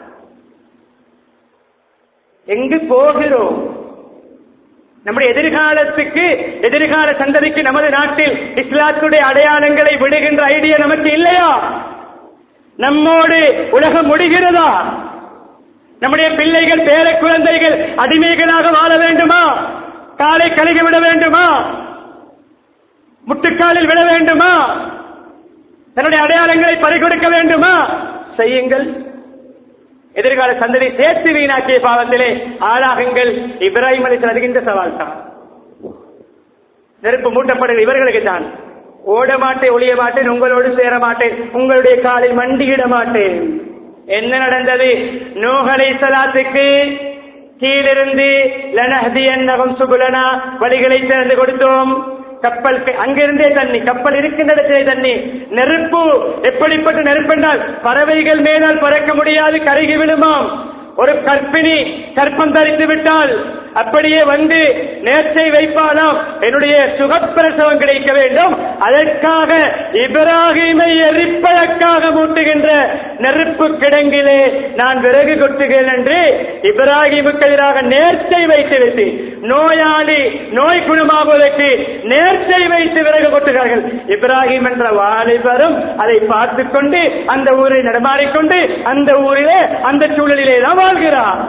எங்கு போகிறோம் நம்முடைய எதிர்காலத்துக்கு எதிர்கால சந்ததிக்கு நமது நாட்டில் இஸ்லாத்துடைய அடையாளங்களை விடுகின்ற ஐடியா நமக்கு இல்லையா நம்மோடு உலகம் முடிகிறதா நம்முடைய பிள்ளைகள் பேர குழந்தைகள் அடிமைகளாக வாழ வேண்டுமா காலை கழுகி விட வேண்டுமா முட்டுக்காலில் விட வேண்டுமா தன்னுடைய அடையாளங்களை பறிகொடுக்க வேண்டுமா செய்யுங்கள் எதிர்கால சந்ததி சேர்த்து வீணாக்கிய பாவத்திலே ஆளாகுங்கள் இப்ராஹிம் அலி அதிகின்ற சவால் தான் நெருப்பு மூட்டப்படுகிற இவர்களுக்கு தான் ஓட மாட்டேன் ஒளிய மாட்டேன் உங்களோடு சேர மாட்டேன் உங்களுடைய காலில் மண்டியிட மாட்டேன் என்ன நடந்தது நூகலை சலாத்துக்கு கீழிருந்து லனஹதி என்னகம் சுகுலனா வழிகளை திறந்து கொடுத்தோம் கப்பல் அங்கிருந்தே தண்ணி கப்பல் இருக்கின்ற இடத்திலே தண்ணி நெருப்பு எப்படிப்பட்ட நெருப்பு என்றால் பறவைகள் மேலால் பறக்க முடியாது கருகி விழுமாம் ஒரு கற்பிணி கற்பம் தரித்து விட்டால் அப்படியே வந்து நேர்ச்சை வைப்பானாம் என்னுடைய சுகப்பிரசவம் கிடைக்க வேண்டும் அதற்காக இப்ராஹிமை எரிப்பதற்காக மூட்டுகின்ற நெருப்பு கிடங்கிலே நான் விறகு கொட்டுகிறேன் என்று இப்ராஹிமுக்கு எதிராக நேர்ச்சை வைத்து வைத்து நோயாளி நோய் குணமாகுவதற்கு நேர்ச்சை வைத்து விறகு கொட்டுகிறார்கள் இப்ராஹிம் என்ற வாலிபரும் அதை பார்த்துக் கொண்டு அந்த ஊரை நடமாடிக்கொண்டு அந்த ஊரிலே அந்த சூழலிலே தான் வாழ்கிறார்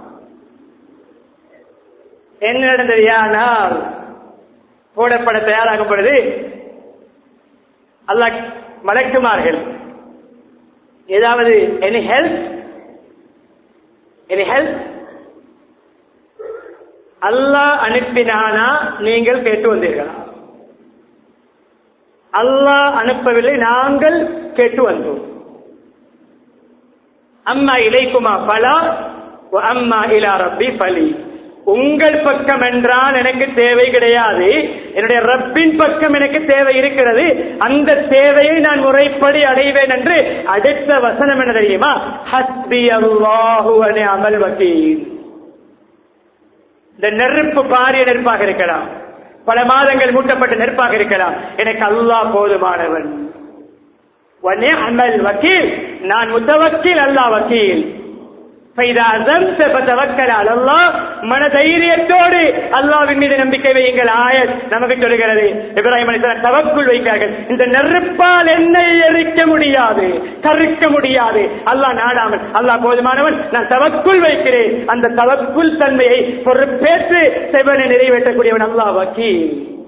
என்ன நடந்தது ஆனால் போடப்பட தயாராகும் பொழுது அல்லாஹ் மலக்குமார்கள் ஏதாவது எனி ஹெல்ப் எனி ஹெல்ப் அல்லாஹ் அனுப்பினானா நீங்கள் கேட்டு வந்தீர்களா அல்லாஹ் அனுப்பவில்லை நாங்கள் கேட்டு வந்தோம் அம்மா இலைக்குமா பலா அம்மா இலா ரப்பி பலி உங்கள் பக்கம் என்றால் எனக்கு தேவை கிடையாது என்னுடைய ரப்பின் பக்கம் எனக்கு தேவை இருக்கிறது அந்த தேவையை நான் முறைப்படி அடைவேன் என்று அடுத்த வசனம் என்ன தெரியுமா ஹஸ்பி அல்லாஹு அமல் வக்கீல் இந்த நெருப்பு பாரிய நெருப்பாக இருக்கலாம் பல மாதங்கள் மூட்டப்பட்ட நெருப்பாக இருக்கலாம் எனக்கு அல்லாஹ் போதுமானவன் அமல் வக்கீல் நான் முத்தவக்கீல் அல்லாஹ் வக்கீல் மன தைரியத்தோடு அல்லாவின் மீது நம்பிக்கை வையுங்கள் ஆயத் நமக்கு சொல்கிறது இப்ராஹிம் அலிஸ்லாம் தவக்குள் வைக்கிறார்கள் இந்த நெருப்பால் என்னை எரிக்க முடியாது கருக்க முடியாது அல்லாஹ் நாடாமல் அல்லாஹ் போதுமானவன் நான் தவக்குள் வைக்கிறேன் அந்த தவக்குள் தன்மையை பொறுப்பேற்று செவனை நிறைவேற்றக்கூடியவன் அல்லாஹ் வக்கீல்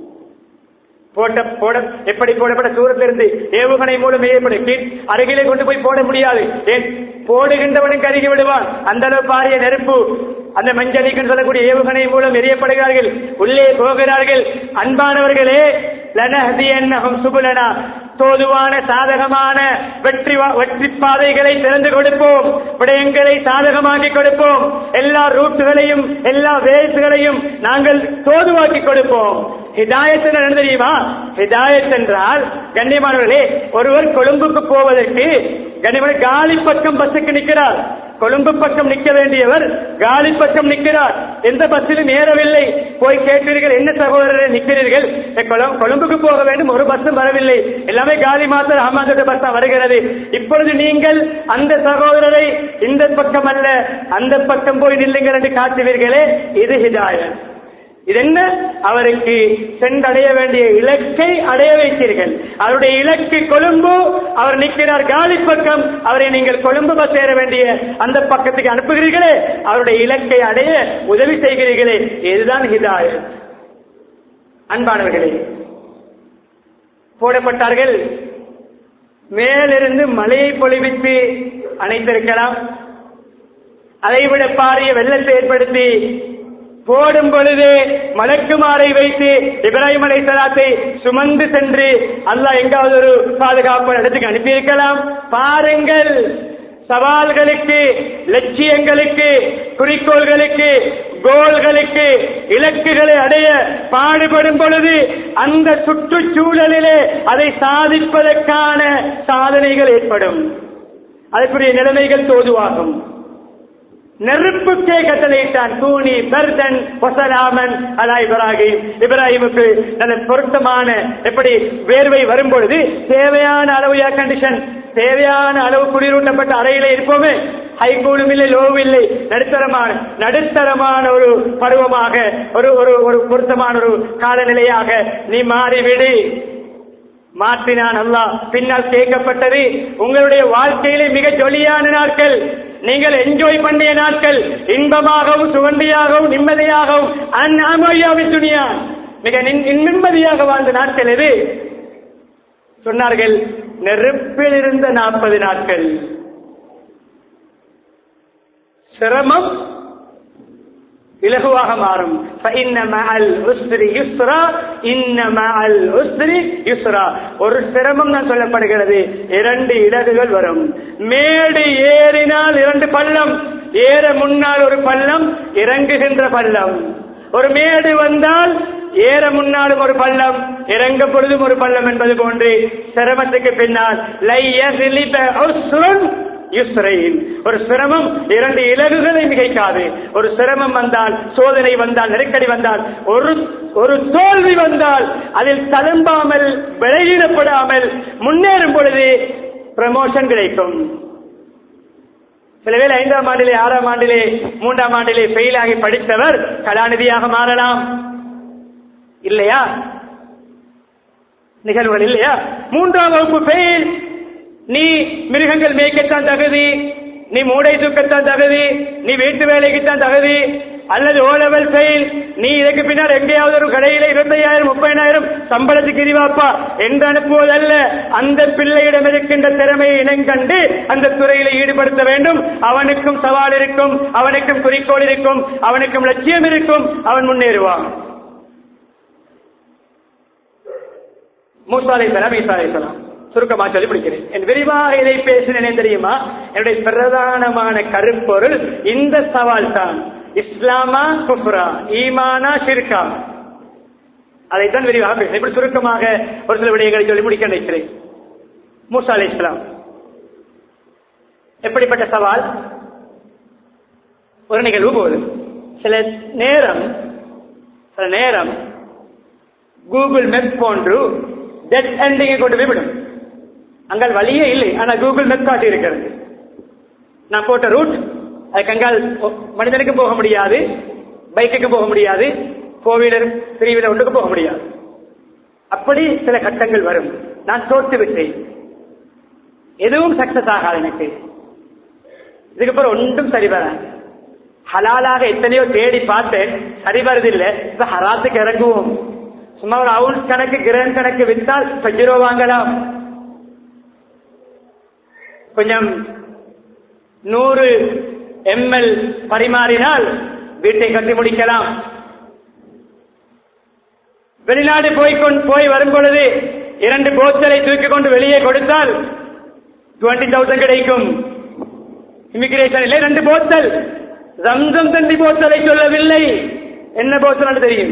போட்ட போட எப்படி போடப்பட்ட தூரத்திலிருந்து ஏவுகணை மூலம் ஏற்படும் அருகிலே கொண்டு போய் போட முடியாது ஏன் போடுகின்றவனும் கருகி விடுவான் அந்த அளவு பாரிய நெருப்பு அந்த மஞ்சளிக்கு சொல்லக்கூடிய ஏவுகணை மூலம் எரியப்படுகிறார்கள் உள்ளே போகிறார்கள் அன்பானவர்களே லனஹதி என்னகம் சுபுலனா தோதுவான சாதகமான வெற்றி வெற்றி பாதைகளை திறந்து கொடுப்போம் விடயங்களை சாதகமாக்கி கொடுப்போம் எல்லா ரூட்டுகளையும் எல்லா வேஸ்களையும் நாங்கள் தோதுவாக்கி கொடுப்போம் ஹிதாயத் என்ன தெரியுமா ஹிதாயத் என்றால் கண்ணியமானவர்களே ஒருவர் கொழும்புக்கு போவதற்கு கண்ணியமான காலி பக்கம் பஸ்ஸுக்கு நிற்கிறார் கொழும்பு பக்கம் நிற்க வேண்டியவர் காலி பக்கம் நிற்கிறார் எந்த பஸ்ஸிலும் ஏறவில்லை போய் கேட்டீர்கள் என்ன சகோதரரை நிற்கிறீர்கள் கொழும்புக்கு போக வேண்டும் ஒரு பஸ்ஸும் வரவில்லை எல்லாமே காலி மாத்திர அஹமது பஸ் தான் வருகிறது இப்பொழுது நீங்கள் அந்த சகோதரரை இந்த பக்கம் அல்ல அந்த பக்கம் போய் நில்லுங்கள் என்று காட்டுவீர்களே இது ஹிதாயத் இது என்ன அவருக்கு சென்றடைய வேண்டிய இலக்கை அடைய வைத்தீர்கள் அவருடைய இலக்கு கொழும்பு அவர் நிற்கிறார் காலி பக்கம் அவரை நீங்கள் கொழும்பு பஸ் ஏற வேண்டிய அந்த பக்கத்துக்கு அனுப்புகிறீர்களே அவருடைய இலக்கை அடைய உதவி செய்கிறீர்களே இதுதான் ஹிதாயத் அன்பானவர்களே போடப்பட்டார்கள் மேலிருந்து மழையை பொழிவித்து அணைத்திருக்கலாம் அதைவிட பாரிய வெள்ளத்தை ஏற்படுத்தி போடும் பொழுது மலக்குமாரை வைத்து இப்ராஹிம் அலை சலாத்தை சுமந்து சென்று அல்லாஹ் எங்காவது ஒரு பாதுகாப்பு இடத்துக்கு அனுப்பியிருக்கலாம் பாருங்கள் சவால்களுக்கு லட்சியங்களுக்கு குறிக்கோள்களுக்கு கோள்களுக்கு இலக்குகளை அடைய பாடுபடும் பொழுது அந்த சுற்றுச்சூழலிலே அதை சாதிப்பதற்கான சாதனைகள் ஏற்படும் அதற்குரிய நிலைமைகள் தோதுவாகும் நெருப்புக்கே கட்டளையிட்டான் கூனி பர்தன் பொசலாமன் அலா இப்ராஹிம் இப்ராஹிமுக்கு நல்ல பொருத்தமான எப்படி வேர்வை வரும்பொழுது தேவையான அளவு ஏர் கண்டிஷன் தேவையான அளவு குளிரூட்டப்பட்ட அறையில இருப்போமே ஹைகூலும் இல்லை லோவும் இல்லை நடுத்தரமான நடுத்தரமான ஒரு பருவமாக ஒரு ஒரு ஒரு பொருத்தமான ஒரு காலநிலையாக நீ மாறிவிடு மாற்றினான் அல்லாஹ் பின்னால் கேட்கப்பட்டது உங்களுடைய வாழ்க்கையிலே மிக ஜொலியான நாட்கள் நீங்கள் என்ஜாய் பண்ணிய நாட்கள் இன்பமாகவும் சுகண்டியாகவும் நிம்மதியாகவும் அந்நாமையாவின் துணியா மிக நின்- நிம்மதியாக வாழ்ந்த நாட்கள் எது சொன்னார்கள் நெருப்பில் இருந்த நாற்பது நாட்கள் சிரமம் இலகுவாக மாறும் فإن مع العسر يسرا إن مع العسر يسرا ஒரு சிரமம் தான் சொல்லப்படுகிறது இரண்டு இலகுகள் வரும் மேடு ஏறினால் இரண்டு பள்ளம் ஏற முன்னால் ஒரு பள்ளம் இறங்குகின்ற பள்ளம் ஒரு மேடு வந்தால் ஏற முன்னாலும் ஒரு பள்ளம் இறங்க பொழுதும் ஒரு பள்ளம் என்பது போன்று சிரமத்துக்கு பின்னால் லை யஸ்லிப உஸ்ருன் யுஸ்ரைன் ஒரு சிரமம் இரண்டு இலகுகளை மிகைக்காது ஒரு சிரமம் வந்தால் சோதனை வந்தால் நெருக்கடி வந்தால் ஒரு ஒரு தோல்வி வந்தால் அதில் தழும்பாமல் விளையிடப்படாமல் முன்னேறும் பொழுது ப்ரமோஷன் கிடைக்கும் சில வேளை ஐந்தாம் ஆண்டிலே ஆறாம் ஆண்டிலே மூன்றாம் ஆண்டிலே ஃபெயில் ஆகி படித்தவர் கலாநிதியாக மாறலாம் இல்லையா நிகழ்வுகள் இல்லையா மூன்றாம் வகுப்பு ஃபெயில் நீ மிருகங்கள் மேய்க்கத்தான் தகுதி நீ மூடை தூக்கத்தான் தகுதி நீ வீட்டு வேலைக்குத்தான் தகுதி அல்லது ஓ லெவல் ஃபெயில் நீ இதுக்கு பின்னால் எங்கேயாவது ஒரு கடையில இருபத்தையாயிரம் முப்பதினாயிரம் சம்பளத்துக்கு எரிவாப்பா என்று அனுப்புவதல்ல அந்த பிள்ளையிடம் இருக்கின்ற திறமையை இனங்கண்டு அந்த துறையில ஈடுபடுத்த வேண்டும் அவனுக்கும் சவால் இருக்கும் அவனுக்கும் குறிக்கோள் இருக்கும் அவனுக்கும் லட்சியம் இருக்கும் அவன் முன்னேறுவான் மூசா அலைஹிஸ்ஸலாம் ஈசா அலைஹிஸ்ஸலாம் சுருக்கமா சொல்லி பிடிக்கிறேன் என் விரிவாக இதை பேசினேன் தெரியுமா என்னுடைய பிரதானமான கருப்பொருள் இந்த சவால் தான் இஸ்லாமா குஃப்ரா ஈமானா ஷிர்கா அதைத்தான் விரிவாக பேசினேன் இப்படி சுருக்கமாக ஒரு சில விடயங்களை சொல்லி முடிக்க நினைக்கிறேன் மூசா அலை இஸ்லாம் எப்படிப்பட்ட சவால் ஒரு நிகழ்வு போகுது சில நேரம் சில நேரம் கூகுள் மேப் போன்று டெட் எண்டிங்கை கொண்டு போய் விடும் அங்கால் வழியே இல்லை ஆனா கூகுள் மேப் காட்டி இருக்கிறது நான் போட்ட ரூட் அதுக்கு அங்கால் ஒ- மனிதனுக்கு போக முடியாது பைக்குக்கு போக முடியாது ஃபோர் வீலர் த்ரீ வீலர் ஒன்றுக்கு போக முடியாது அப்படி சில கட்டங்கள் வரும் நான் தோற்று விட்டேன் எதுவும் சக்சஸ் ஆகாது எனக்கு இதுக்கு அப்புறம் ஒன்றும் சரி வராது ஹலாலாக எத்தனையோ தேடி பார்த்தேன் சரி வருதில்லை இப்ப ஹராத்துக்கு இறங்குவோம் சும்மா ஒரு அவுன்ஸ் கணக்கு கிரேன் கணக்கு வித்தால் பஜ்ரோ வாங்கலாம் கொஞ்சம் நூறு எம்எல் பரிமாறினால் வீட்டை கட்டி முடிக்கலாம் வெளிநாடு போய் கொண்டு போய் வரும் பொழுது இரண்டு போத்தலை தூக்கி கொண்டு வெளியே கொடுத்தால் டுவெண்ட்டி தௌசண்ட் கிடைக்கும் இமிகிரேஷனில் ரெண்டு போத்தல் ரம்சம் தண்டி போத்தலை சொல்லவில்லை என்ன போத்தல் தெரியும்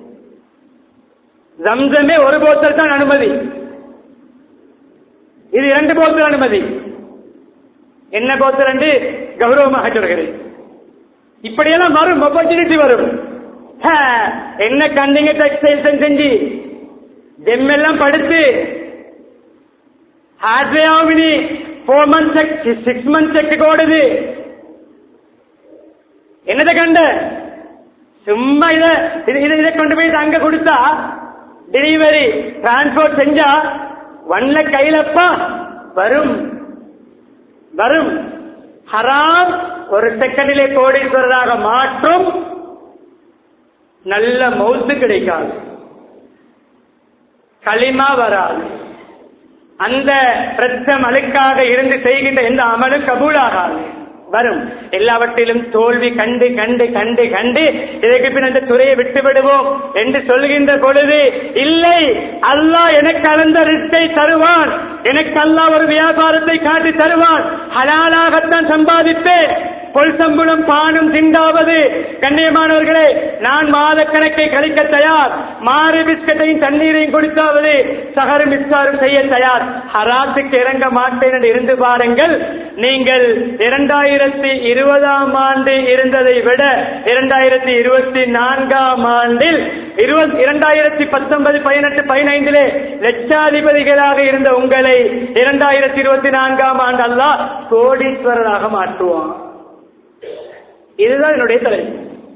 ரம்சமே ஒரு போத்தல் தான் அனுமதி இது இரண்டு போத்தல் அனுமதி என்ன போத்தல் என்று கௌரவமாக சொல்கிறேன் இப்படியெல்லாம் வரும் ஆப்பர்ச்சுனிட்டி வரும் ஹ, என்ன கண்டிங்க டெக்ஸ்டைல்ஸ் செஞ்சு ஜெம் எல்லாம் படுத்து ஹார்ட்வே ஆகுது four month check six month check ஓடுது என்னத கண்ட சும்மா இத இது இதை இதை கொண்டு போய் அங்க கொடுத்தா டெலிவரி டிரான்ஸ்போர்ட் செஞ்சா வண்ண கையிலப்பா வரும் வரும் ஹராம் ஒரு செகண்டிலே கோடீஸ்வரராக மாற்றும் நல்ல மௌத்து கிடைக்காது களிமா வராது அந்த பிரச்சம் அழுக்காக இருந்து செய்கின்ற எந்த அமலும் கபூலாகாது வரும் எல்லாவற்றிலும் தோல்வி கண்டு கண்டு கண்டு கண்டு இதற்கு பின் அந்த துறையை விட்டு விடுவோம் என்று சொல்கின்ற பொழுது இல்லை அல்லாஹ் எனக்கு அளந்த ரிஸ்கை தருவான் எனக்கு அல்லாஹ் ஒரு வியாபாரத்தை காட்டி தருவான் ஹலாலாகத்தான் சம்பாதிப்பேன் பொல் சம்பளம் பானும் திண்டாவது கண்ணியமானவர்களே நான் மாத கணக்கை கழிக்க தயார் மாறு பிஸ்கட்டையும் தண்ணீரையும் கொடுத்தாவது சகரும் மிஸ்காரும் செய்ய தயார் ஹராத்துக்கு இறங்க மாட்டேன் என்று இருந்து பாருங்கள் நீங்கள் இரண்டாயிரத்தி இருபதாம் ஆண்டு இருந்ததை விட இரண்டாயிரத்தி இருபத்தி நான்காம் ஆண்டில் இருபது இரண்டாயிரத்தி பத்தொன்பது பதினெட்டு பதினைந்திலே லட்சாதிபதிகளாக இருந்த உங்களை இரண்டாயிரத்தி இருபத்தி நான்காம் ஆண்டு அல்லாஹ் கோடீஸ்வரராக மாற்றுவான் இதுதான் என்னுடைய தலைப்பு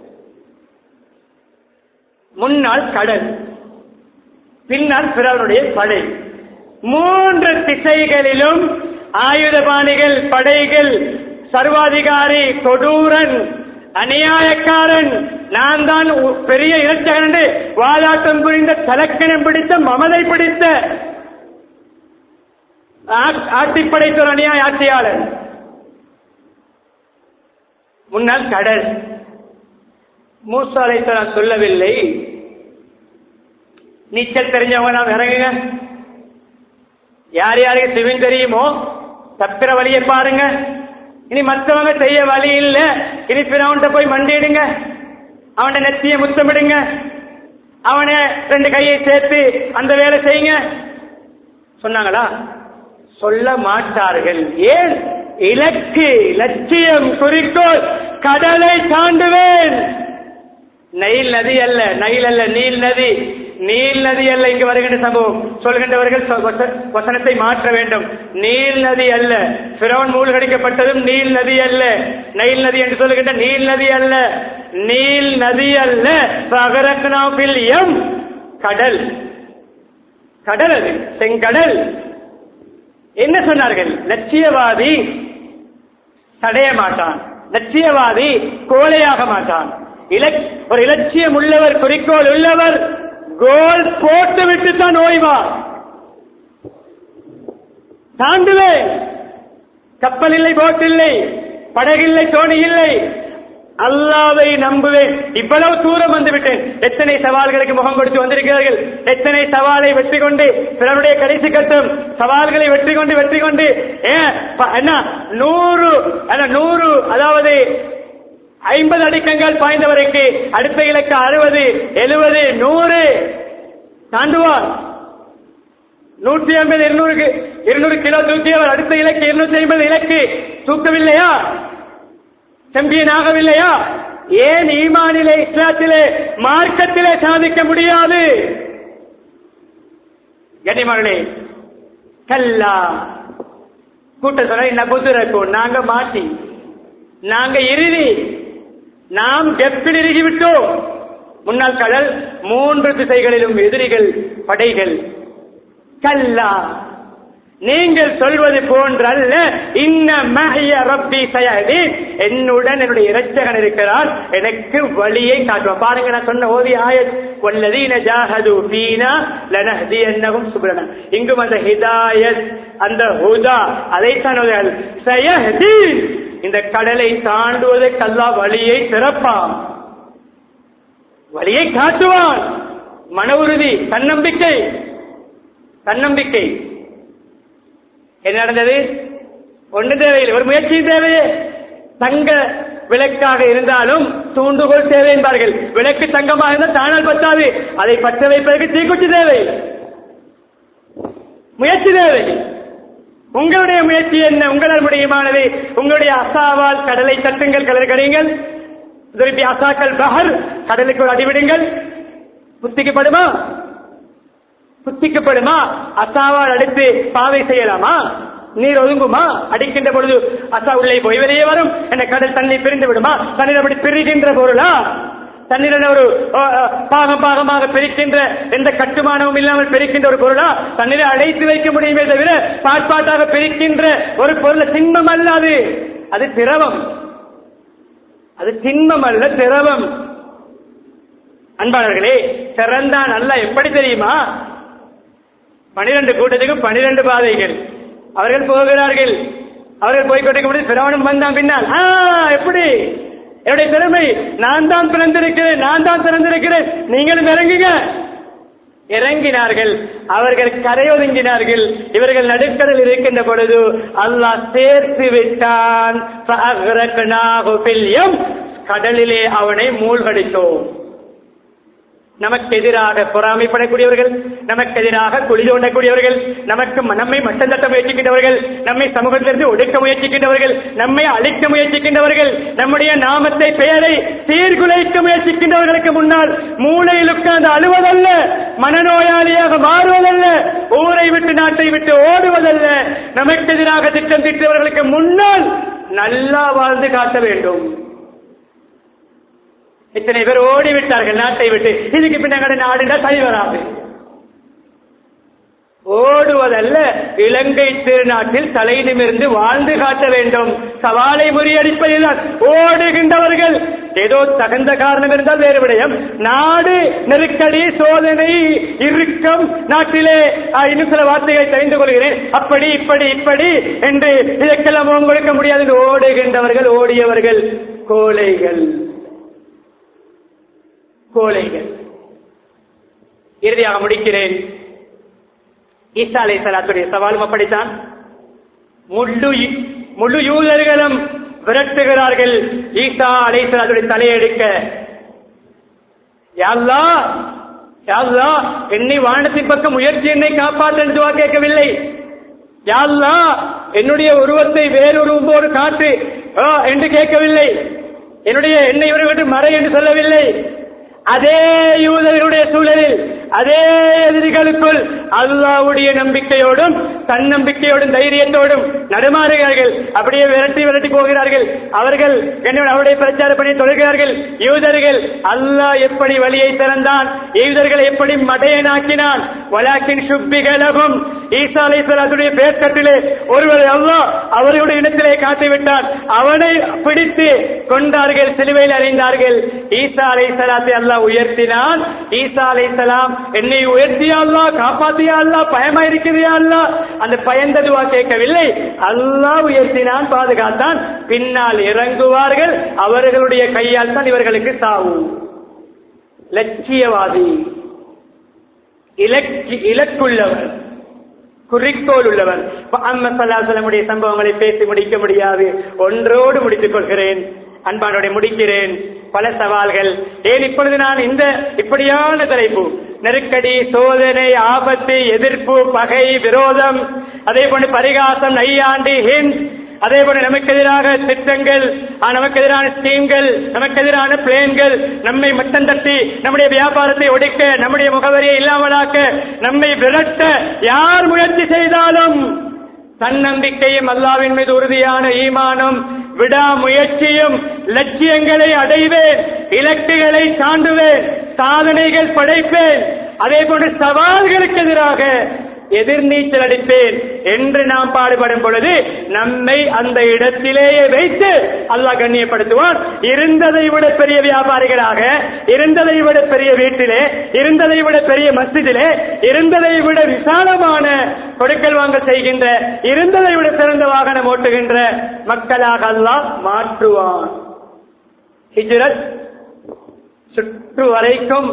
முன்னால் கடல் பின்னால் பிறனுடைய படை மூன்று திசைகளிலும் ஆயுதபாணிகள் படைகள் சர்வாதிகாரி கொடூரன் அநியாயக்காரன் நான் தான் உ- பெரிய இரட்சகன் என்று வாலாட்டம் புரிந்த தலக்கணம் பிடித்த மமதை பிடித்த ஆ- ஆட்டி படைத்த ஒரு அநியாய ஆட்சியாளர் முன்னால் கடல் மூசாலை நான் சொல்லவில்லை நீச்சல் தெரிஞ்சவங்க நாம் இறங்குங்க யார் யாருக்கு ஸ்விமிங் தெரியுமோ தப்பிற வழியை பாருங்க இனி மற்றவங்க செய்ய வழி இல்ல இனி பிறவன்கிட்ட போய் மண்டிடுங்க அவனை நெத்திய முத்தமிடுங்க அவனை ரெண்டு கையை சேர்த்து அந்த வேலை செய்யுங்க சொன்னாங்களா சொல்ல மாட்டார்கள் ஏன் இலக்கு லட்சியம் குறிக்கோள் கடலை தாண்டுவேன் நைல் நதி அல்ல நைல் அல்ல நீல் நதி நீல் நதி அல்ல இங்கு வருகின்ற சம்பவம் சொல்கின்றவர்கள் சொ- வச- வசனத்தை மாற்ற வேண்டும் நீல் நதி அல்ல பிறவன் மூழ்கடிக்கப்பட்டதும் நீல் நதி அல்ல நைல் நதி என்று சொல்லுகின்ற நீல் நதி அல்ல நீல் நதி அல்ல பகரக்னாபில் எம் கடல் கடல் அது செங்கடல் என்ன சொன்னார்கள் லட்சியவாதி தடைய மாட்டான் லட்சியவாதி கோழையாக மாட்டான் இலக் ஒரு இலட்சியம் உள்ளவர் குறிக்கோள் உள்ளவர் கோல் போட்டு விட்டு தான் ஓய்வார் தாண்டுவேன் கப்பல் இல்லை போட் இல்லை படகில்லை தோணி இல்லை அல்லாவை நம்புவேன் இவ்வளவு தூரம் வந்து விட்டேன் எத்தனை சவால்களுக்கு முகம் கொடுத்து வந்திருக்கிறார்கள் எத்தனை சவாலை வெற்றி கொண்டு பிறருடைய கடைசி கட்டம் சவால்களை வெற்றி கொண்டு வெற்றி கொண்டு ஏன், ப- என்ன நூறு என்ன, நூறு அதாவது ஐம்பது அடிக்கங்கள் பாய்ந்தவருக்கு அடுத்த இலக்கு அறுபது எழுபது நூறு தாண்டுவார் நூற்றி ஐம்பது இருநூறுக்கு இருநூறு கிலோ தூக்கியவர் அடுத்த இலக்கு இருநூத்தி ஐம்பது இலக்கு தூக்கவில்லையா சாம்பியன் ஆகவில்லையா ஏன் ஈமானிலே இஸ்லாத்திலே மார்க்கத்திலே சாதிக்க முடியாது கண்ணியமானே கல்லா கூட்டம் சொல்ல என்ன குதிரக்கும் நாங்க மாட்டி நாங்க இறுதி நாம் கெப்பில் இறுகிவிட்டோம் முன்னாள் கடல் மூன்று திசைகளிலும் எதிரிகள் படைகள் கல்லா நீங்கள் சொல்வது போன்றல்ல இன்ன மஹிய ரப்பி சயதி என்னுடன் என்னுடைய இரட்சகன் இருக்கிறான் எனக்கு வழியை காட்டுவான் பாருங்க நான் சொன்ன ஓதி ஆயத் வல்லதீன ஜாஹது ஃபீனா லனஹ்தியன்னஹும் சுப்ரனா இங்கும் அந்த ஹிதாயத் அந்த ஹுதா அதைத்தான் ஓதுகிறார்கள். சயஹ்தி இந்த கடலை தாண்டுவதற்கு அல்லாஹ் வழியை திறப்பான் வழியை காட்டுவான் மன உறுதி தன்னம்பிக்கை தன்னம்பிக்கை என்ன நடந்தது ஒன்று தேவையில்லை ஒரு முயற்சி தேவையே தங்க விளக்காக இருந்தாலும் தூண்டுகோல் தேவை என்பார்கள் விளக்கு தங்கமாக இருந்தால் தானால் பத்தாது அதை பற்ற வைப்பதற்கு தீக்குச்சி தேவை முயற்சி தேவை உங்களுடைய முயற்சி என்ன உங்களால் முடியுமானது உங்களுடைய அசாவால் கடலை தட்டுங்கள் கடல் கடையுங்கள் திருப்பி அசாக்கள் பஹர் கடலுக்கு ஒரு அடிவிடுங்கள் புத்திக்கப்படுமா புத்திக்கப்படுமா அசாவால் அடித்து பாவை செய்யலாமா நீர் ஒதுங்குமா அடிக்கின்ற பொழுது அசா உள்ளே போய் வெளியே வரும் என்ற கடல் தண்ணி பிரிந்து விடுமா தண்ணீர் அப்படி பிரிகின்ற பொருளா தண்ணீர் ஒரு அ, அ, பாகம் பாகமாக பிரிக்கின்ற எந்த கட்டுமானமும் இல்லாமல் பிரிக்கின்ற ஒரு பொருளா தண்ணீரை அடைத்து வைக்க முடியுமே தவிர பாட்பாட்டாக பிரிக்கின்ற ஒரு பொருள் திண்மம் அல்ல அது அது திரவம் அது திண்மம் அல்ல திரவம் அன்பாளர்களே திறந்தான் அல்ல எப்படி தெரியுமா பனிரெண்டு கூட்டத்துக்கு பனிரெண்டு பாதைகள் அவர்கள் போகிறார்கள் அவர்கள் போய் கொண்டிருக்கும் பொழுது பிறவனும் வந்தான் பின்னால் ஆ எப்படி என்னுடைய திறமை நான் தான் பிறந்திருக்கிறேன் நான் தான் திறந்திருக்கிறேன் நீங்களும் இறங்குங்க இறங்கினார்கள் அவர்கள் கரையொதுங்கினார்கள் இவர்கள் நடுக்கடல் இருக்கின்ற பொழுது அல்லாஹ் சேர்த்து விட்டான் فأغرقناه في اليم. கடலிலே அவனை மூழ்கடித்தோம் நமக்கு எதிராக பொறாமைப்படக்கூடியவர்கள் நமக்கு எதிராக குழி தோண்டக்கூடியவர்கள் நமக்கு நம்மை மட்டம் தட்ட முயற்சிக்கின்றவர்கள் நம்மை சமூகத்திலிருந்து ஒடுக்க முயற்சிக்கின்றவர்கள் நம்மை அழிக்க முயற்சிக்கின்றவர்கள் நம்முடைய நாமத்தை பெயரை சீர்குலைக்க முயற்சிக்கின்றவர்களுக்கு முன்னால் மூளையில் உட்கார்ந்து அழுவதல்ல மனநோயாளியாக மாறுவதல்ல ஊரை விட்டு நாட்டை விட்டு ஓடுவதல்ல நமக்கு எதிராக திட்டம் திட்டவர்களுக்கு முன்னால் நல்லா வாழ்ந்து காட்ட வேண்டும் இத்தனை பேர் ஓடி விட்டார்கள் நாட்டை விட்டு இதுக்கு பின்னாடி நாடுனா சரி வராது ஓடுவதல்ல இலங்கை திருநாட்டில் தலை நிமிர்ந்து வாழ்ந்து காட்ட வேண்டும் சவாலை முறியடிப்பதுதான் ஓடுகின்றவர்கள் ஏதோ தகுந்த காரணம் இருந்தால் வேறு விடயம் நாடு நெருக்கடி சோதனை இறுக்கம் நாட்டிலே ஆ, இன்னும் சில வார்த்தைகளை தெரிந்து கொள்கிறேன் அப்படி இப்படி இப்படி என்று இதற்கெல்லாம் முகம் கொடுக்க முடியாது என்று ஓடுகின்றவர்கள் ஓடியவர்கள் கோழைகள் கோழைகள் இறுதியாக முடிக்கிறேன் ஈசா அலை சலாத்துடைய சவாலும் அப்படித்தான் முழு இ- முழு யூதர்களும் விரட்டுகிறார்கள் ஈசா அலை சலாத்துடைய தலையெடுக்க யாழ்லா யாழ்லா என்னை வானத்தின் பக்கம் முயற்சி என்னை காப்பாற்ற என்று துவா கேட்கவில்லை யாழ்லா என்னுடைய உருவத்தை வேறொருவோடு காட்டு ஆ, என்று கேட்கவில்லை என்னுடைய என்னை இவரை விட்டு மறை என்று சொல்லவில்லை அதே யூதர்களுடைய சூழலில் அதே எதிரிகளுக்குள் அல்லாவுடைய நம்பிக்கையோடும் தன்னம்பிக்கையோடும் தைரியத்தோடும் நடுமாறுகிறார்கள் அப்படியே விரட்டி விரட்டி போகிறார்கள் அவர்கள் என்னோட அவருடைய பிரச்சார பணியை தொடர்கிறார்கள் யூதர்கள் அல்லாஹ் எப்படி வழியை திறந்தான் யூதர்களை எப்படி மடையனாக்கினான் வலாக்கின் சுப்பிகளகும் ஈசா அலை சலாத்துடைய பேர்க்கட்டிலே ஒருவர் அல்லாஹ் அவர்களுடைய இனத்திலே காட்டிவிட்டான் அவனை பிடித்து கொண்டார்கள் சிலுவையில் அறிந்தார்கள் ஈசா அலை சலாத்தை அல்லாஹ் உயர்த்தினான் ஈசா அலை சலாம் என்னை உயர்த்தியா அல்லாஹ் காப்பாத்தியா அல்லாஹ் பயமா இருக்கிறியா அல்லாஹ் அந்த பயந்ததுவா கேட்கவில்லை அல்லாஹ் உயர்த்தினான் பாதுகாத்தான் பின்னால் இறங்குவார்கள் அவர்களுடைய கையால் தான் இவர்களுக்கு சாவு லட்சியவாதி இலக்கு இலக்குள்ளவர் குறிக்கோள் உள்ளவர் அம்மசல்லாசலமுடைய சம்பவங்களை பேசி முடிக்க முடியாது ஒன்றோடு முடித்துக் கொள்கிறேன் அன்பானுடைய முடிக்கிறேன் பல சவால்கள் ஏன் இப்பொழுது நான் இந்த இப்படியான தலைப்பு நெருக்கடி சோதனை ஆபத்து எதிர்ப்பு பகை விரோதம் அதே போன்று பரிகாசம் நையாண்டி ஹிந்த் அதே போல நமக்கு எதிராக திட்டங்கள் ஆ, நமக்கு எதிரான ஸ்கீம்கள் நமக்கு எதிரான பிளேன்கள் நம்மை மட்டம் தட்டி நம்முடைய வியாபாரத்தை ஒடுக்க நம்முடைய முகவரியை இல்லாமலாக்க நம்மை விரட்ட யார் முயற்சி செய்தாலும் தன்னம்பிக்கையும் அல்லாவின் மீது உறுதியான ஈமானம் விடாமுயற்சியும் லட்சியங்களை அடைவேன் இலக்குகளை தாண்டுவேன் சாதனைகள் படைப்பேன் அதே போன்று சவால்களுக்கு எதிராக எதிர்நீச்சல் அடிப்பேன் என்று நாம் பாடுபடும் பொழுது நம்மை அந்த இடத்திலேயே வைத்து அல்லாஹ் கண்ணியப்படுத்துவான் இருந்ததை விட பெரிய வியாபாரிகளாக இருந்ததை விட பெரிய வீட்டிலே இருந்ததை விட பெரிய மஸ்ஜிதிலே இருந்ததை விட விசாலமான கொடுக்கல் வாங்க செய்கின்ற இருந்ததை விட சிறந்த வாகனம் ஓட்டுகின்ற மக்களாக அல்லாஹ் மாற்றுவான் ஹிஜ்ரத் சுற்று வரைக்கும்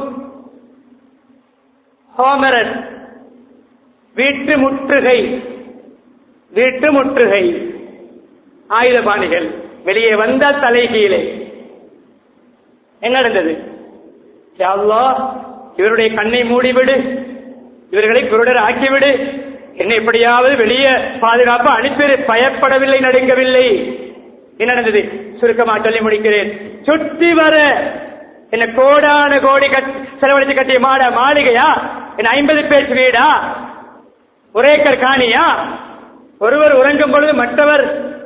ஹோமரன் வீட்டு முற்றுகை வீட்டு முற்றுகை ஆயுதபாணிகள் வெளியே வந்தால் தலைகீழே என்ன நடந்தது யா அல்லாஹ், இவருடைய கண்ணை மூடிவிடு இவர்களை குருடர் ஆக்கிவிடு என்னை எப்படியாவது வெளியே பாதுகாப்பு அனுப்பி பயப்படவில்லை நடுங்கவில்லை என்ன நடந்தது சுருக்கமா சொல்லி முடிக்கிறேன் சுற்றி வர என்ன கோடான கோடி கட் செலவழித்து கட்டிய மாட மாளிகையா என்ன ஐம்பது பேர் வீடா ஒரே ஏக்கர் காணியா ஒருவர் உறங்கும் பொழுது மற்றவர்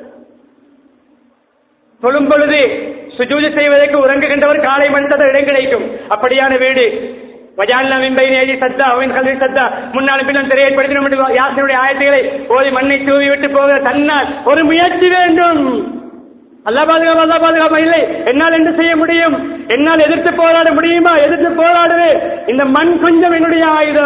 தொழும் பொழுது சுஜூதி செய்வதற்கு உறங்குகின்றவர் காலை மண்டத இடம் கிடைக்கும் அப்படியான வீடு வஜால்னா மின்பை நேதி சத்தா அவன் கல்வி சத்தா முன்னாலும் பின்னும் திரை ஏற்படுத்தி யாசனுடைய ஆயத்துகளை ஓதி மண்ணை தூவி விட்டு போக தன்னால் ஒரு முயற்சி வேண்டும் அல்லா பாதுகாப்பு அல்லா பாதுகாப்பா இல்லை என்னால் என்ன செய்ய முடியும் என்னால் எதிர்த்து போராட முடியுமா எதிர்த்து போராடுவேன் இந்த மண் கொஞ்சம் என்னுடைய ஆயுதம்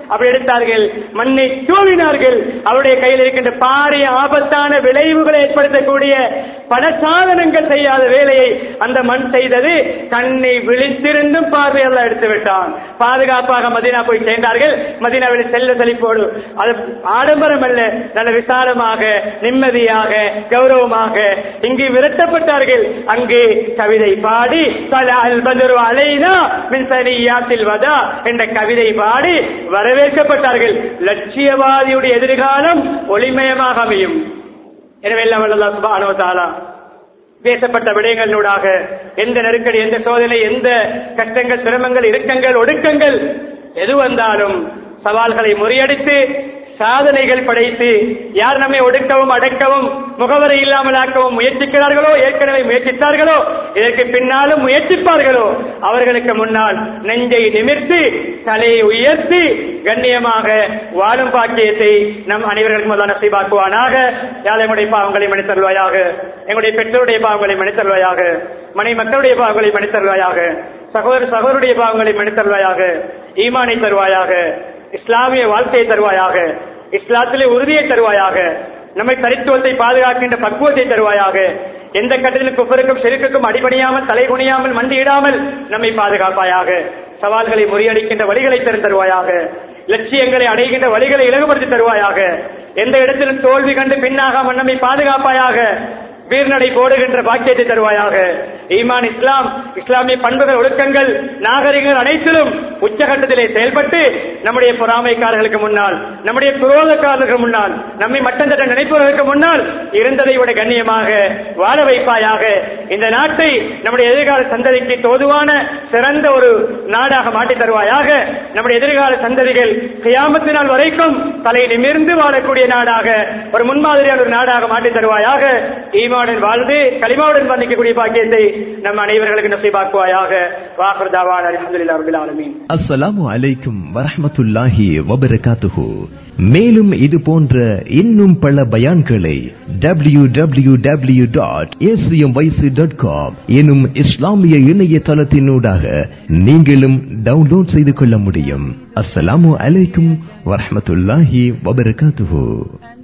அப்படி எடுத்தார்கள் மண்ணை தூவினார்கள் அவருடைய கையில் இருக்கின்ற பாரிய ஆபத்தான விளைவுகளை ஏற்படுத்தக்கூடிய பல சாதனங்கள் செய்யாத வேலையை அந்த மண் செய்தது கண்ணை விழித்திருந்தும் பார்வையெல்லாம் எடுத்து விட்டான் பாதுகாப்பாக மதீனா போய் சேர்ந்தார்கள் மதீனாவில் செல்ல செழிப்போடு அது ஆடம்பரம் அல்ல நல்ல விசாலமாக நிம்மதியாக கௌரவமாக இங்கு விரட்டப்பட்டார்கள் அங்கே கவிதை பாடி பல அல்பதரு அலைனா மின்சனியாத்தில் வதா என்ற கவிதை பாடி வரவேற்கப்பட்டார்கள் லட்சியவாதியுடைய எதிர்காலம் ஒளிமயமாக அமையும் எனவே எல்லாம் வல்லல்லாஹ் சுப்ஹானஹு வ தஆலா பேசப்பட்ட விடயங்களினூடாக எந்த நெருக்கடி எந்த சோதனை எந்த கஷ்டங்கள் சிரமங்கள் இறுக்கங்கள் ஒடுக்கங்கள் எது வந்தாலும் சவால்களை முறியடித்து சாதனைகள் படைத்து யார் நம்மை ஒடுக்கவும் அடக்கவும் முகவரை இல்லாமல் ஆக்கவும் முயற்சிக்கிறார்களோ ஏற்கனவே முயற்சித்தார்களோ இதற்கு பின்னாலும் முயற்சிப்பார்களோ அவர்களுக்கு முன்னால் நெஞ்சை நிமிர்த்தி தலையை உயர்த்தி கண்ணியமாக வாழும் பாக்கியத்தை நம் அனைவருக்கும் முதல் நசீபாக்குவானாக யாழ் எங்களுடைய பாவங்களை மன்னித்தருவாயாக எங்களுடைய பெற்றோருடைய பாவங்களை மன்னித்தருவாயாக மனை மக்களுடைய பாவங்களை மன்னித்தருவாயாக சகோதர சகோதருடைய பாவங்களை மன்னித்தருவாயாக ஈமானை தருவாயாக இஸ்லாமிய வாழ்க்கையை தருவாயாக இஸ்லாத்திலே உறுதியை தருவாயாக நம்மை தரித்துவத்தை பாதுகாக்கின்ற பக்குவத்தை தருவாயாக எந்த கட்டத்திலும் குப்பருக்கும் செருக்குக்கும் அடிபணியாமல் தலைகுனியாமல் மண்டியிடாமல் நம்மை பாதுகாப்பாயாக சவால்களை முறியடிக்கின்ற வழிகளை தரும் தருவாயாக லட்சியங்களை அடைகின்ற வழிகளை இலகுபடுத்தி தருவாயாக எந்த இடத்திலும் தோல்வி கண்டு பின்னாகாமல் நம்மை பாதுகாப்பாயாக வீர்நடை போடுகின்ற பாக்கியத்தை தருவாயாக ஈமான் இஸ்லாம் இஸ்லாமிய பண்புகள் ஒழுக்கங்கள் நாகரிகங்கள் அனைத்திலும் உச்சகட்டத்திலே செயல்பட்டு நம்முடைய பொறாமைக்காரர்களுக்கு முன்னால் நம்முடைய புரோதக்காரர்களுக்கு முன்னால் நம்மை மட்டம் தட்ட நினைப்பவர்களுக்கு முன்னால் இருந்ததை விட கண்ணியமாக வாழ வைப்பாயாக இந்த நாட்டை நம்முடைய எதிர்கால சந்ததிக்கு தோதுவான சிறந்த ஒரு நாடாக மாற்றி தருவாயாக நம்முடைய எதிர்கால சந்ததிகள் கியாமத்தினால் வரைக்கும் தலை நிமிர்ந்து வாழக்கூடிய நாடாக ஒரு முன்மாதிரியான ஒரு நாடாக மாற்றி தருவாயாக ஈமாவுடன் வாழ்ந்து களிமாவுடன் வந்திக்கக்கூடிய பாக்கியத்தை நம் அனைவர்களுக்கு நசீபாக்குவாயாக வாஹர் தாவான் அலமதுல்லா ரபில் ஆலமீன் அஸ்ஸலாமு அலைக்கும் வரஹ்மத்துல்லாஹி வபரகாத்துஹு மேலும் இது போன்ற இன்னும் பல பயான்களை W W W dot dot com எனும் இஸ்லாமிய இணையதளத்தினூடாக நீங்களும் டவுன்லோட் செய்து கொள்ள முடியும் அஸ்ஸலாமு அலைக்கும் வரஹ்மத்துல்லாஹி வபரகாத்துஹு